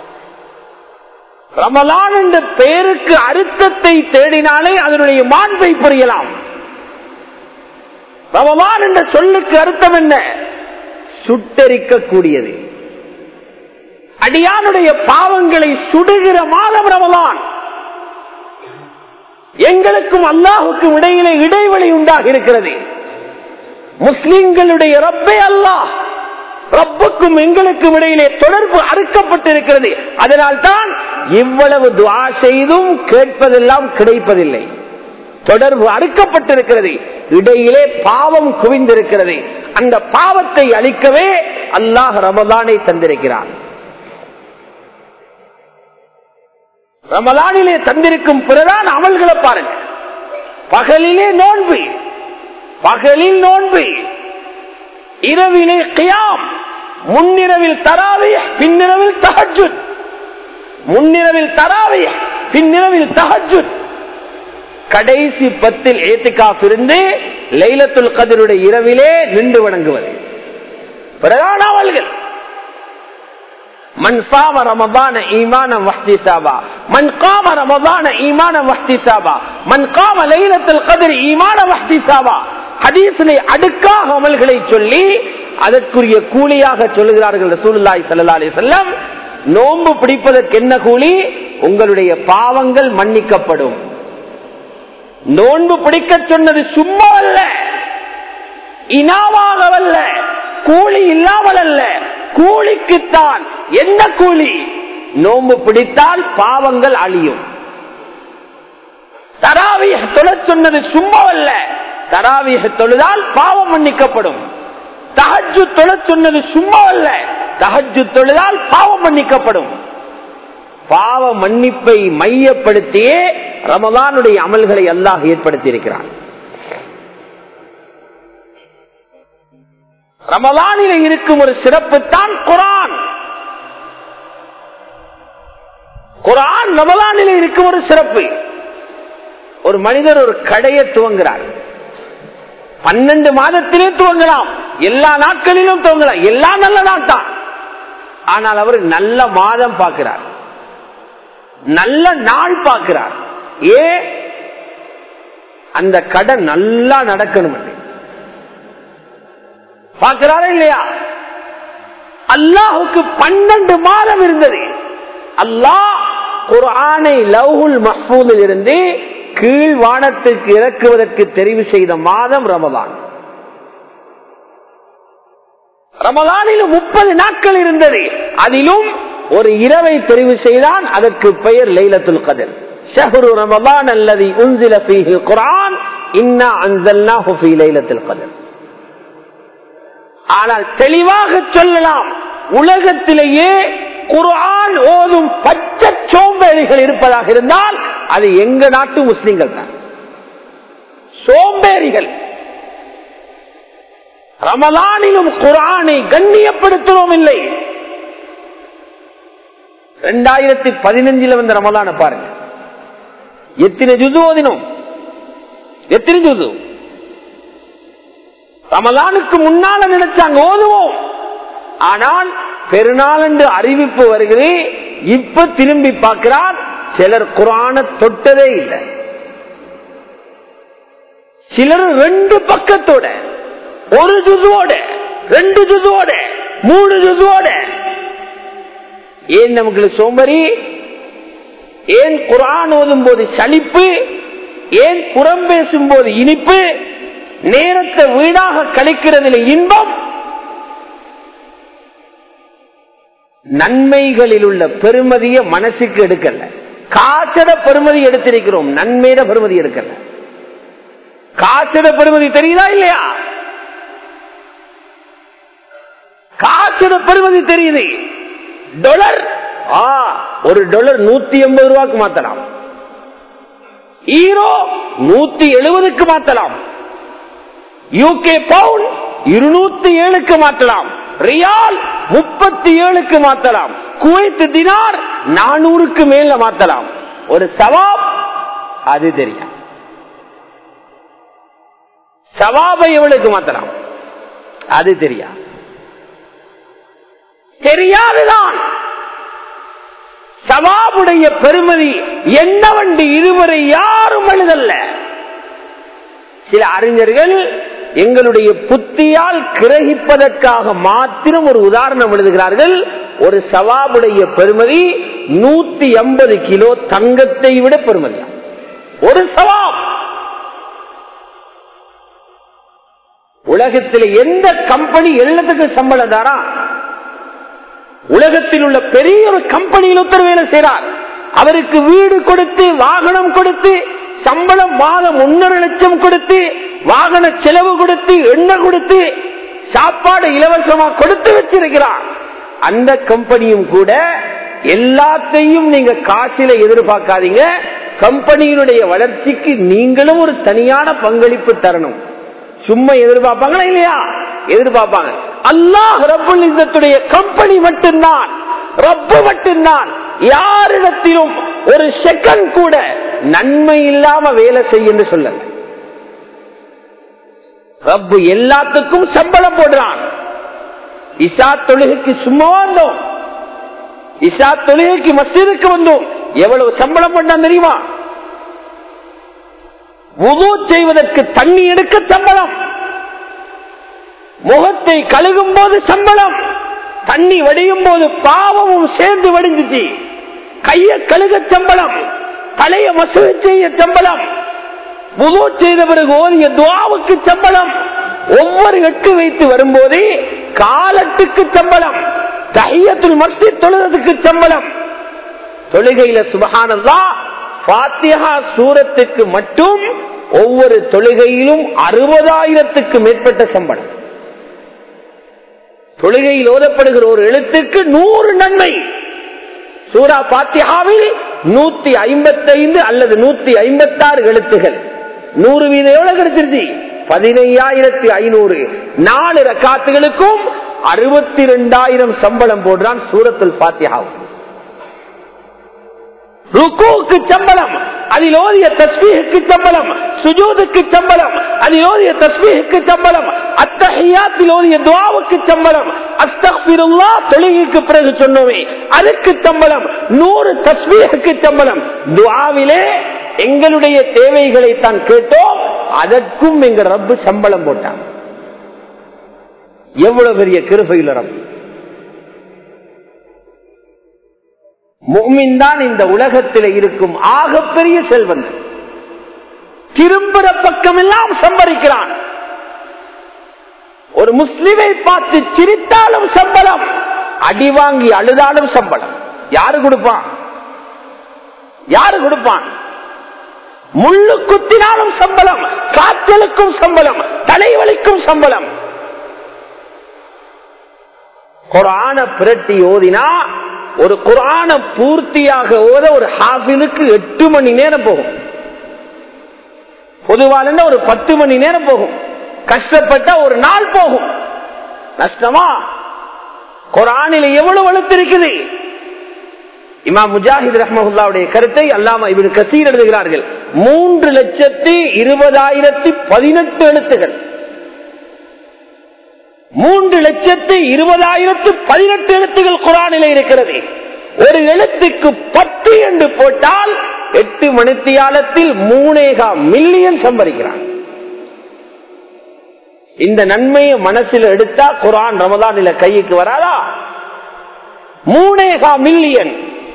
Speaker 2: ரமலான் என்ற பெயருக்கு அர்த்தத்தை தேடினாலே அதனுடைய மாண்பை புரியலாம் ரமலான் என்ற சொல்லுக்கு அர்த்தம் என்ன சுட்டரிக்க கூடியது அடியானுடைய பாவங்களை சுடுகிற மாதம் ரமலான் எங்களுக்கும் அல்லாஹுக்கும் இடையிலே இடைவெளி உண்டாக இருக்கிறது முஸ்லிம்களுடைய ரப்பே அல்லாஹ் ரப்புக்கும் எங்களுக்கும் இடையிலே தொடர்பு அறுக்கப்பட்டிருக்கிறது அதனால் தான் இவ்வளவு துவா செய்தும் கேட்பதெல்லாம் கிடைப்பதில்லை தொடர்பு அறுக்கப்பட்டிருக்கிறது இடையிலே பாவம் குவிந்திருக்கிறது அந்த பாவத்தை அழிக்கவே அல்லாஹ் ரமதானை தந்திருக்கிறான் ரமலானிலே தந்திருக்கும் பிறதான் அமல்களை பாருங்க பகலிலே நோன்பு பகலில் நோன்பு இரவிலே கியாம் முன்னிரவில் தராவி பின்னிரவில் தகஜு முன்னிரவில் தராவி பின்னிரவில் தஹஜு கடைசி பத்தில் ஏத்துக்காப் இருந்து லைலத்துல் கதிருடைய இரவிலே நின்று வணங்குவது பிரதான அமல்கள் من صام رمضان ايمانا واحتسابا من قام رمضان ايمانا واحتسابا من قام ليله القدر ايمانا واحتسابا ஹதீஸிலே அடுக்காக அமல்களை சொல்லி அதற்குரிய கூலியாக சொல்லுகிறார்கள் ரசூலுல்லாஹி ஸல்லல்லாஹு அலைஹி வஸல்லம் நோன்பு பிடிப்பதற்கு என்ன கூலி உங்களுடைய பாவங்கள் மன்னிக்கப்படும் நோன்பு பிடிக்க சொன்னது சும்மா அல்ல இனாவாக அல்ல கூலி இல்லாமல் அல்ல கூலிக்குத்தான் என்ன கூலி நோன்பு பிடித்தால் பாவங்கள் அழியும் தராவிய தொழ சொன்னது சும்மா அல்ல தராவிய தொழுதால் பாவம் மன்னிக்கப்படும் தஹஜு தொழ சொன்னது சும்மா அல்ல தஹஜு தொழுதால் பாவம் மன்னிக்கப்படும் பாவ மன்னிப்பை மையப்படுத்தியே ரமதானுடைய அமல்களை அல்லாஹ் ஏற்படுத்தி இருக்கிறான் ரமதானில இருக்கும் ஒரு சிறப்பு தான் குரான் குரான் ரமதானில இருக்கும் ஒரு சிறப்பு ஒரு மனிதர் ஒரு கடையை துவங்குறார் பன்னெண்டு மாதத்திலே துவங்கலாம் எல்லா நாட்களிலும் துவங்கலாம் எல்லா நல்ல நாட்டான் ஆனால் அவர் நல்ல மாதம் பார்க்கிறார் நல்ல நாள் பார்க்கிறார் ஏ அந்த கடை நல்லா நடக்கணும் பார்க்கிறாரா இல்லையா அல்லாஹுக்கு பன்னெண்டு மாதம் இருந்தது அல்லாஹ் ஒரு ஆணை லவ்ஹுல் மஹூதில் இருந்து கீழ் வானத்துக்கு இறக்குவதற்கு தெரிவு செய்த மாதம் ரமதான் ரமதானிலும் முப்பது நாட்கள் இருந்தது அதிலும் ஒரு இரவை தெரிவு செய்தான் அதற்கு பெயர் லைலத்துல் கதர் ஷஹரு ரமதான் அல்லது உன்சில ஃபீஹி குர்ஆன் இன்னா அன்சல்னாஹு ஃபீ லைலத்துல் கதர் ஆனால் தெளிவாக சொல்லலாம் உலகத்திலேயே குர்ஆன் ஓதும் பச்சை சோம்பேறிகள் இருப்பதாக இருந்தால் அது எங்க நாட்டு முஸ்லிம்கள் தான் சோம்பேறிகள் ரமலானிலும் குரானை கண்ணியப்படுத்துவோம் இல்லை ரெண்டாயிரத்தி பதினஞ்சுல வந்த ரமலான பாருங்க எத்தனை ஜுது ஓதினோம் எத்தனை ஜுது ரமலானுக்கு முன்னால நினைச்சாங்க ஓதுவோம் ஆனால் பெருநாள் என்று அறிவிப்பு வருகிறது இப்ப திரும்பி பார்க்கிறார் சிலர் குரான தொட்டதே இல்லை சிலர் ரெண்டு பக்கத்தோட ஒரு ஜுதுவோட ரெண்டு ஜுதுவோட மூணு ஜுதுவோட ஏன் நமக்கு சோம்பரி ஏன் குரான் ஓதும் போது சலிப்பு ஏன் புறம் பேசும் போது இனிப்பு நேரத்தை வீடாக கழிக்கிறதுல இன்பம் நன்மைகளில் உள்ள பெருமதிய மனசுக்கு எடுக்கல காசட பெருமதி எடுத்திருக்கிறோம் நன்மையிட பெருமதி எடுக்கல காசட பெருமதி தெரியுதா இல்லையா காசோட பெருமதி தெரியுது டொலர் ஆ ஒரு டொலர் நூத்தி எண்பது ரூபாய்க்கு மாத்தலாம் ஈரோ நூத்தி எழுபதுக்கு மாத்தலாம் யூகே பவுண்ட் இருநூத்தி ஏழுக்கு மாற்றலாம் ரியால் முப்பத்தி ஏழுக்கு மாத்தலாம் குவைத்து தினார் நானூறுக்கு மேல மாத்தலாம் ஒரு சவாப் அது தெரியும் சவாபை எவ்வளவுக்கு மாத்தலாம் அது தெரியாது தெரியாதுதான் சவாபுடைய பெருமதி என்னவண்டு இதுவரை யாரும் எழுதல்ல சில அறிஞர்கள் எங்களுடைய புத்தியால் கிரகிப்பதற்காக மாத்திரம் ஒரு உதாரணம் எழுதுகிறார்கள் ஒரு சவாபுடைய பெருமதி நூத்தி எண்பது கிலோ தங்கத்தை விட பெருமதியா ஒரு சவாப் உலகத்தில் எந்த கம்பெனி எல்லாத்துக்கு சம்பளம் தாரா உலகத்தில் உள்ள பெரிய ஒரு கம்பெனியில் உத்தர வேலை செய்கிறார் அவருக்கு வீடு கொடுத்து வாகனம் கொடுத்து சம்பளம் மாதம் ஒன்னரை லட்சம் கொடுத்து வாகன செலவு கொடுத்து எண்ணெய் கொடுத்து சாப்பாடு இலவசமா கொடுத்து வச்சிருக்கிறார் அந்த கம்பெனியும் கூட எல்லாத்தையும் நீங்க காசில எதிர்பார்க்காதீங்க கம்பெனியினுடைய வளர்ச்சிக்கு நீங்களும் ஒரு தனியான பங்களிப்பு தரணும் சும்மா எதிர்பார்ப்பாங்களா இல்லையா எதிர்பார்ப்பாங்க அல்லாஹ் ரப்புல் இzzத்துடைய கம்பெனி மட்டும்தான் ரப்பு மட்டும்தான் யாரிடத்திலும் ஒரு செகண்ட் கூட நன்மை இல்லாம வேலை செய்ய சொல்ல ரப்பு எல்லாத்துக்கும் சம்பளம் போடுறான் இசா தொழுகைக்கு சும்மா வந்தோம் இசா தொழுகைக்கு மஸ்ஜிதுக்கு வந்தோம் எவ்வளவு சம்பளம் பண்ணான் தெரியுமா உது செய்வதற்கு தண்ணி எடுக்க சம்பளம் முகத்தை கழுகும் போது சம்பளம் தண்ணி வடியும் போது பாவமும் சேர்ந்து வடிஞ்சிச்சு கைய கழுக சம்பளம் தலைய மசூதி செய்ய சம்பளம் முது செய்த பிறகு ஓதிய துவாவுக்கு சம்பளம் ஒவ்வொரு எட்டு வைத்து வரும்போதே காலத்துக்கு சம்பளம் தையத்தில் மஸ்ஜித் தொழுறதுக்கு சம்பளம் தொழுகையில சுபகானந்தா பாத்தியா சூரத்துக்கு மட்டும் ஒவ்வொரு தொழுகையிலும் அறுபதாயிரத்துக்கு மேற்பட்ட சம்பளம் தொழுகையில் ஓதப்படுகிற ஒரு எழுத்துக்கு நூறு நன்மை சூரா பாத்தியாவில் நூத்தி ஐம்பத்தி ஐந்து அல்லது நூத்தி ஐம்பத்தி ஆறு எழுத்துகள் நூறு வீதம் எவ்வளவு கிடைச்சிருச்சு பதினையாயிரத்தி ஐநூறு நாலு ரக்காத்துகளுக்கும் அறுபத்தி ரெண்டாயிரம் சம்பளம் போடுறான் சூரத்தில் பாத்தியாவும் ருக்குவுக்கு சம்பளம் அதில் ஓதிய தஸ்மீகுக்கு சம்பளம் சுஜூதுக்கு சம்பளம் அதில் ஓதிய தஸ்மீகுக்கு சம்பளம் அத்தஹியாத்தில் ஓதிய துவாவுக்கு சம்பளம் அஸ்தக்பிருல்லா தொழுகைக்கு பிறகு சொன்னோமே அதுக்கு சம்பளம் நூறு தஸ்மீகுக்கு சம்பளம் துவாவிலே எங்களுடைய தேவைகளை தான் கேட்டோம் அதற்கும் எங்க ரப்பு சம்பளம் போட்டான் எவ்வளவு பெரிய கிருபையில் ரப்பு முக்மின் தான் இந்த உலகத்தில் இருக்கும் ஆகப்பெரிய செல்வன் திரும்புற பக்கம் எல்லாம் சம்பரிக்கிறான் ஒரு முஸ்லிமை பார்த்து சிரித்தாலும் சம்பளம் அடி வாங்கி அழுதாலும் சம்பளம் யாரு கொடுப்பான் யாரு கொடுப்பான் முள்ளு குத்தினாலும் சம்பளம் காய்ச்சலுக்கும் சம்பளம் தலைவலிக்கும் சம்பளம் குரான பிரட்டி ஓதினா ஒரு குரான பூர்த்தியாக ஓத ஒரு ஹாஃபிலுக்கு எட்டு மணி நேரம் போகும் பொதுவான ஒரு பத்து மணி நேரம் போகும் கஷ்டப்பட்ட ஒரு நாள் போகும் நஷ்டமா குரானில் எவ்வளவு வலுத்திருக்குது இமா முஜாஹித் ரஹ்மஹுல்லாவுடைய கருத்தை அல்லாம இவரு கசீர் எழுதுகிறார்கள் மூன்று லட்சத்தி இருபதாயிரத்தி பதினெட்டு எழுத்துகள் மூன்று லட்சத்து இருபதாயிரத்து பதினெட்டு எழுத்துகள் குரானில இருக்கிறது ஒரு எழுத்துக்கு பத்து என்று போட்டால் எட்டு மணித்தியாலத்தில் மூணேகா மில்லியன் சம்பரிக்கிறான் இந்த நன்மையை மனசில் எடுத்தா குரான் ரமதானில கைக்கு வராதா மூணேகா மில்லியன்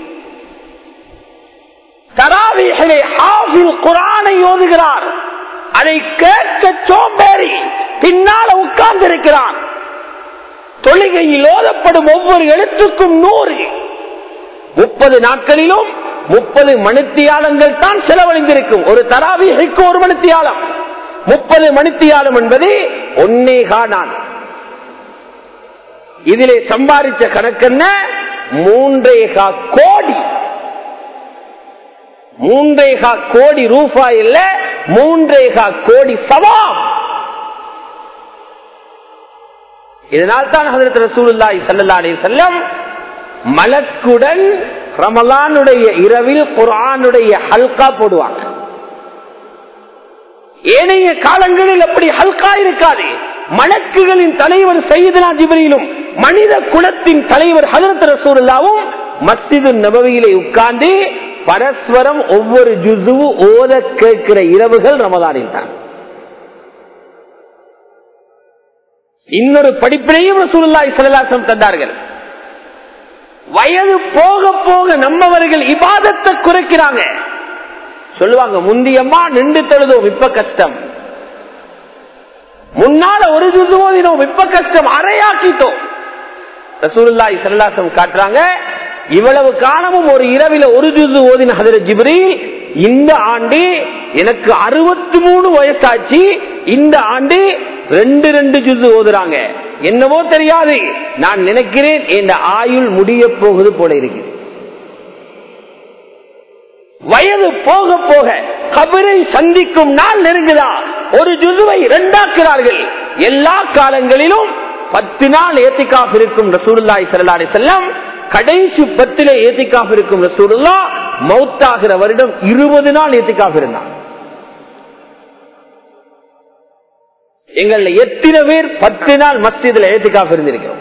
Speaker 2: தராவிகளை ஹாஃபில் குரானை ஓதுகிறார் அதை கேட்க சோம்பேறி பின்னால உட்கார்ந்து இருக்கிறான் தொழுகையில் ஓதப்படும் ஒவ்வொரு எழுத்துக்கும் நூறு முப்பது நாட்களிலும் முப்பது மணித்தியாலங்கள் தான் செலவழிந்திருக்கும் ஒரு தராவிகைக்கு ஒரு மணித்தியாலம் முப்பது மணித்தியாலம் என்பது ஒன்னே காணான் இதிலே சம்பாதிச்ச கணக்கென்ன மூன்றேகா கோடி மூன்றேகா கோடி ரூபாய் இல்ல மூன்றேகா கோடி சவாம் இதனால் தான் ஹதரத் ரசூலுல்லாஹி ஸல்லல்லாஹு அலைஹி வஸல்லம் மலக்குடன் ரமலானுடைய இரவில் குர்ஆனுடைய ஹல்கா போடுவாங்க ஏனைய காலங்களில் அப்படி ஹல்கா இருக்காது மலக்குகளின் தலைவர் சையதுனா ஜிப்ரீலும் மனித குலத்தின் தலைவர் ஹதரத் ரசூலுல்லாவும் மஸ்ஜிது நபவியிலே உட்கார்ந்து பரஸ்பரம் ஒவ்வொரு ஜுசுவு ஓத கேட்கிற இரவுகள் ரமதானில் தான் இன்னொரு படிப்பினையும் ரசூலுல்லாஹி ஸல்லல்லாஹு தந்தார்கள் வயது போக போக நம்மவர்கள் இபாதத்தை குறைக்கிறாங்க சொல்லுவாங்க முந்தியம்மா நின்று தொழுதோம் இப்ப கஷ்டம் முன்னால ஒரு ஜுசு ஓதினோம் இப்ப கஷ்டம் அரையாக்கிட்டோம் ரசூலுல்லாஹி ஸல்லல்லாஹு காட்டுறாங்க இவ்வளவு காலமும் ஒரு இரவில ஒரு ஜுசு ஓதின ஹதரத் ஜிப்ரீல் இந்த ஆண்டு எனக்கு அறுபத்தி மூணு வயசாச்சு இந்த ஆண்டு ரெண்டு ரெண்டு ஜுசு ஓதுறாங்க என்னவோ தெரியாது நான் நினைக்கிறேன் இந்த ஆயுள் முடிய போகுது போல இருக்கு வயது போக போக கபரை சந்திக்கும் நாள் நெருங்குதா ஒரு ஜுசுவை இரண்டாக்குறார்கள் எல்லா காலங்களிலும் பத்து நாள் ஏத்திக்காப் இருக்கும் ரசூலுல்லாய் சல்லாடி செல்லம் கடைசி பத்திலே ஏத்திக்காக இருக்கும் ரசூலுல்லா மௌத்தாகிற வருடம் இருபது நாள் ஏத்திக்காக இருந்தான் எங்கள்ல எத்தனை பேர் பத்து நாள் மஸ்ஜிதுல ஏத்திக்காக இருந்திருக்கிறோம்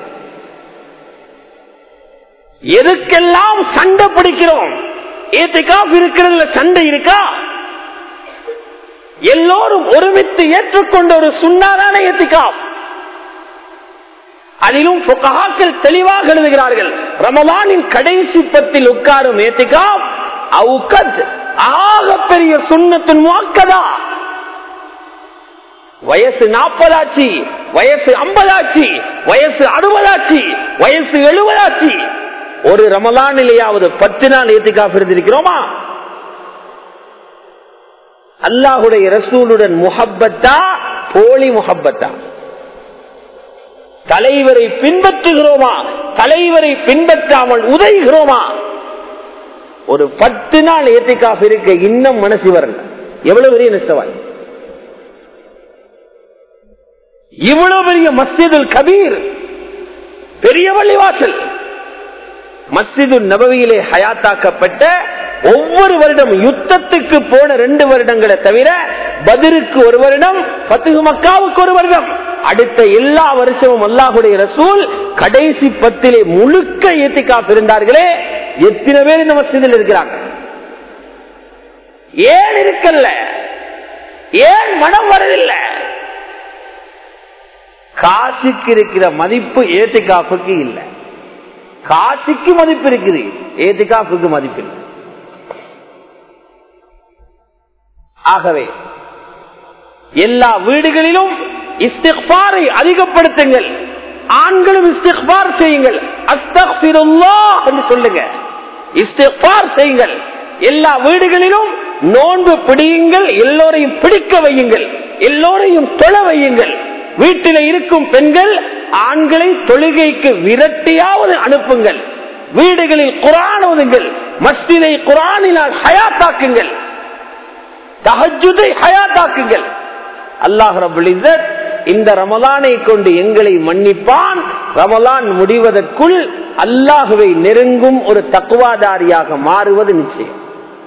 Speaker 2: எதுக்கெல்லாம் சண்டை பிடிக்கிறோம் ஏத்திக்காக இருக்கிறதுல சண்டை இருக்கா எல்லோரும் ஒருமித்து ஏற்றுக்கொண்ட ஒரு சுண்ணாதான ஏத்திக்காப் அதிலும் புகாக்கள் தெளிவாக எழுதுகிறார்கள் ரமலானின் கடைசி பத்தில் உட்காரும் ஏத்திகாப் அவுக்கத் ஆக பெரிய சுண்ணத்தின் முக்கதா வயசு நாற்பதாச்சு வயசு ஐம்பதாச்சு வயசு அறுபதாச்சு வயசு எழுபதாச்சு ஒரு ரமலானிலேயாவது பத்து நாள் ஏத்திக்காப் இருந்திருக்கிறோமா அல்லாஹுடைய ரசூலுடன் முஹப்பத்தா போலி முஹப்பத்தா தலைவரை பின்பற்றுகிறோமா தலைவரை பின்பற்றாமல் உதவுகிறோமா ஒரு பத்து நாள் ஏத்திக்காக இருக்க இன்னும் மனசு வரல எவ்வளவு பெரிய நஷ்டவாய் இவ்வளவு பெரிய மஸ்ஜிதுல் கபீர் பெரிய வள்ளிவாசல் மஸ்ஜிது நபவியிலே ஹயாத்தாக்கப்பட்ட ஒவ்வொரு வருடம் யுத்தத்துக்கு போன ரெண்டு வருடங்களை தவிர பதிருக்கு ஒரு வருடம் பத்து மக்காவுக்கு ஒரு வருடம் அடுத்த எல்லா வருஷமும் அல்லாஹுடைய ரசூல் கடைசி பத்திலே முழுக்க ஏத்திக்கா இருந்தார்களே எத்தனை பேர் இந்த மசிதில் இருக்கிறாங்க ஏன் இருக்கல்ல ஏன் மனம் வரதில்லை காசுக்கு இருக்கிற மதிப்பு ஏத்திகாப்புக்கு இல்லை காசுக்கு மதிப்பு இருக்குது ஏத்திகாப்புக்கு மதிப்பு இல்லை ஆகவே எல்லா வீடுகளிலும் இஸ்திக்பாரை அதிகப்படுத்துங்கள் ஆண்களும் இஸ்திக்பார் செய்யுங்கள் அஸ்தக்பிருல்லா என்று சொல்லுங்க இஸ்திக்பார் செய்யுங்கள் எல்லா வீடுகளிலும் நோன்பு பிடியுங்கள் எல்லோரையும் பிடிக்க வையுங்கள் எல்லோரையும் தொழ வையுங்கள் வீட்டில் இருக்கும் பெண்கள் ஆண்களை தொழுகைக்கு விரட்டியாவது அனுப்புங்கள் வீடுகளில் குரான் ஓதுங்கள் மஸ்திதை குரானினால் ஹயாத்தாக்குங்கள் தஹஜுதை ஹயாத்தாக்குங்கள் அல்லாஹ் ரபுல் இஸ்ஸத் இந்த ரமலானை கொண்டு எங்களை மன்னிப்பான் ரமலான் முடிவதற்குள் அல்லாஹுவை நெருங்கும் ஒரு தக்குவாதாரியாக மாறுவது நிச்சயம்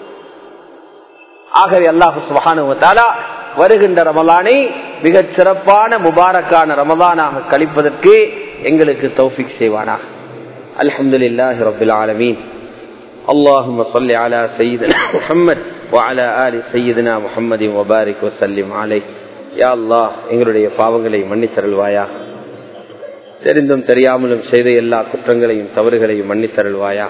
Speaker 2: ஆகவே அல்லாஹு சுபஹானுவத்தாலா வருகின்ற ரமலானை மிகச் சிறப்பான முபாரக்கான ரமலானாக கழிப்பதற்கு எங்களுக்கு தௌஃபிக் செய்வானாக அல்ஹம்துலில்லாஹி ரபில் ஆலமீன் اللهم صل على سيدنا محمد وعلى آل سيدنا محمد وبارك وسلم عليه யா அல்லாஹ் எங்களுடைய பாவங்களை மன்னித்தருள்வாயா தெரிந்தும் தெரியாமலும் செய்த எல்லா குற்றங்களையும் தவறுகளையும் மன்னித்தருள்வாயா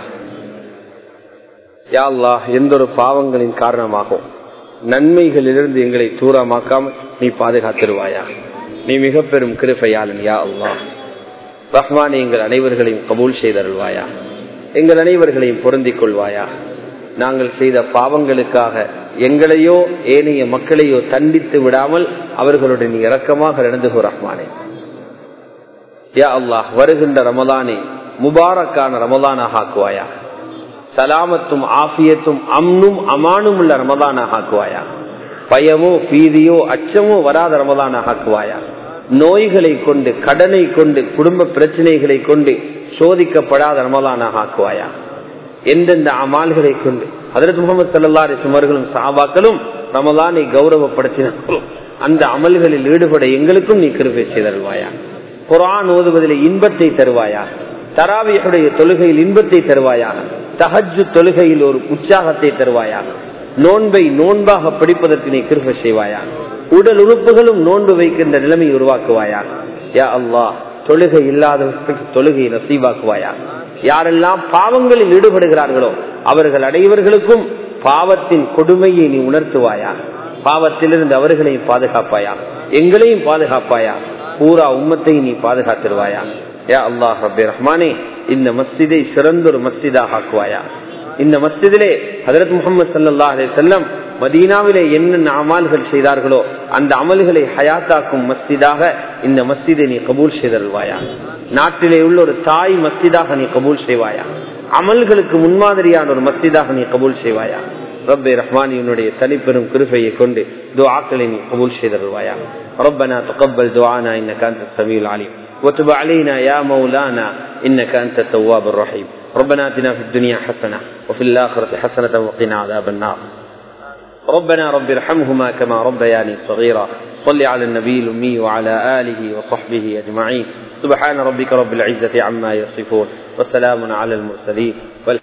Speaker 2: யா அல்லாஹ் எந்த ஒரு பாவங்களின் காரணமாகும் நன்மைகளிலிருந்து எங்களை தூரமாக்காமல் நீ பாதுகாத்திருவாயா நீ மிக பெரும் கிருப்பையாளன் யா அல்லாஹ் ரஹ்மானி எங்கள் அனைவர்களையும் கபூல் செய்தருள்வாயா எங்கள் அனைவர்களையும் பொருந்திக் கொள்வாயா நாங்கள் செய்த பாவங்களுக்காக எங்களையோ ஏனைய மக்களையோ தண்டித்து விடாமல் அவர்களுடன் நீ இரக்கமாக நடந்து ரஹ்மானே யா அல்லாஹ் வருகின்ற ரமலானை முபாரக்கான ரமலானாக ஆக்குவாயா சலாமத்தும் ஆபியத்தும் அம்னும் அமானும் உள்ள ரமலானாக ஆக்குவாயா பயமோ பீதியோ அச்சமோ வராத ரமலானாக ஆக்குவாயா நோய்களை கொண்டு கடனை கொண்டு குடும்ப பிரச்சனைகளை கொண்டு சோதிக்கப்படாத ரமலானாக ஆக்குவாயா எந்தெந்த அமால்களை கொண்டு அதற்கு முகமது சல்லாரி சுமர்களும் சாபாக்களும் ரமலானை கௌரவப்படுத்தினார்களோ அந்த அமல்களில் ஈடுபட எங்களுக்கும் நீ கிருபை செய்தருவாயா குரான் ஓதுவதில் இன்பத்தை தருவாயா தராவியுடைய தொழுகையில் இன்பத்தை தருவாயா தஹஜு தொழுகையில் ஒரு உற்சாகத்தை தருவாயா நோன்பை நோன்பாக பிடிப்பதற்கு நீ கிருபை செய்வாயா உடல் உறுப்புகளும் நோன்பு வைக்கின்ற நிலைமை உருவாக்குவாயா யா அல்லாஹ் தொழுகை இல்லாதவர்களுக்கு தொழுகையை நசீவாக்குவாயா யாரெல்லாம் பாவங்களில் ஈடுபடுகிறார்களோ அவர்கள் அனைவர்களுக்கும் பாவத்தின் கொடுமையை நீ உணர்த்துவாயா பாவத்திலிருந்து அவர்களையும் பாதுகாப்பாயா எங்களையும் பாதுகாப்பாயா பூரா உம்மத்தை நீ பாதுகாத்திருவாயா யா அல்லாஹ் ரபி ரஹ்மானே இந்த மஸ்ஜிதை சிறந்தொரு மஸ்ஜிதாக ஆக்குவாயா இந்த மஸ்ஜிதிலே ஹதரத் முகமது சல்லா அலி செல்லம் மதீனாவிலே என்னென்ன அமல்கள் செய்தார்களோ அந்த அமல்களை ஹயாத்தாக்கும் மஸ்ஜிதாக இந்த மஸ்ஜிதை நீ கபூல் செய்தல்வாயா நாட்டிலே உள்ள ஒரு தாய் மஸ்ஜிதாக நீ கபூல் செய்வாயா அமல்களுக்கு முன்மாதிரியான ஒரு மஸ்ஜிதாக நீ கபூல் செய்வாயா ரப்பே ரஹ்மானியுடைய தனிப்பெரும் கிருபையை கொண்டு துஆக்களை நீ கபூல் செய்தல்வாயா ربنا تقبل دعانا انك انت السميع العليم وتب علينا يا مولانا انك انت التواب الرحيم
Speaker 1: ربنا اتنا في الدنيا حسنه وفي الاخره حسنه وقنا عذاب النار ربنا رب ارحمهما كما ربياني صغيرا صل على النبي الامي وعلى اله وصحبه اجمعين سبحان ربك رب العزه عما يصفون وسلام على المرسلين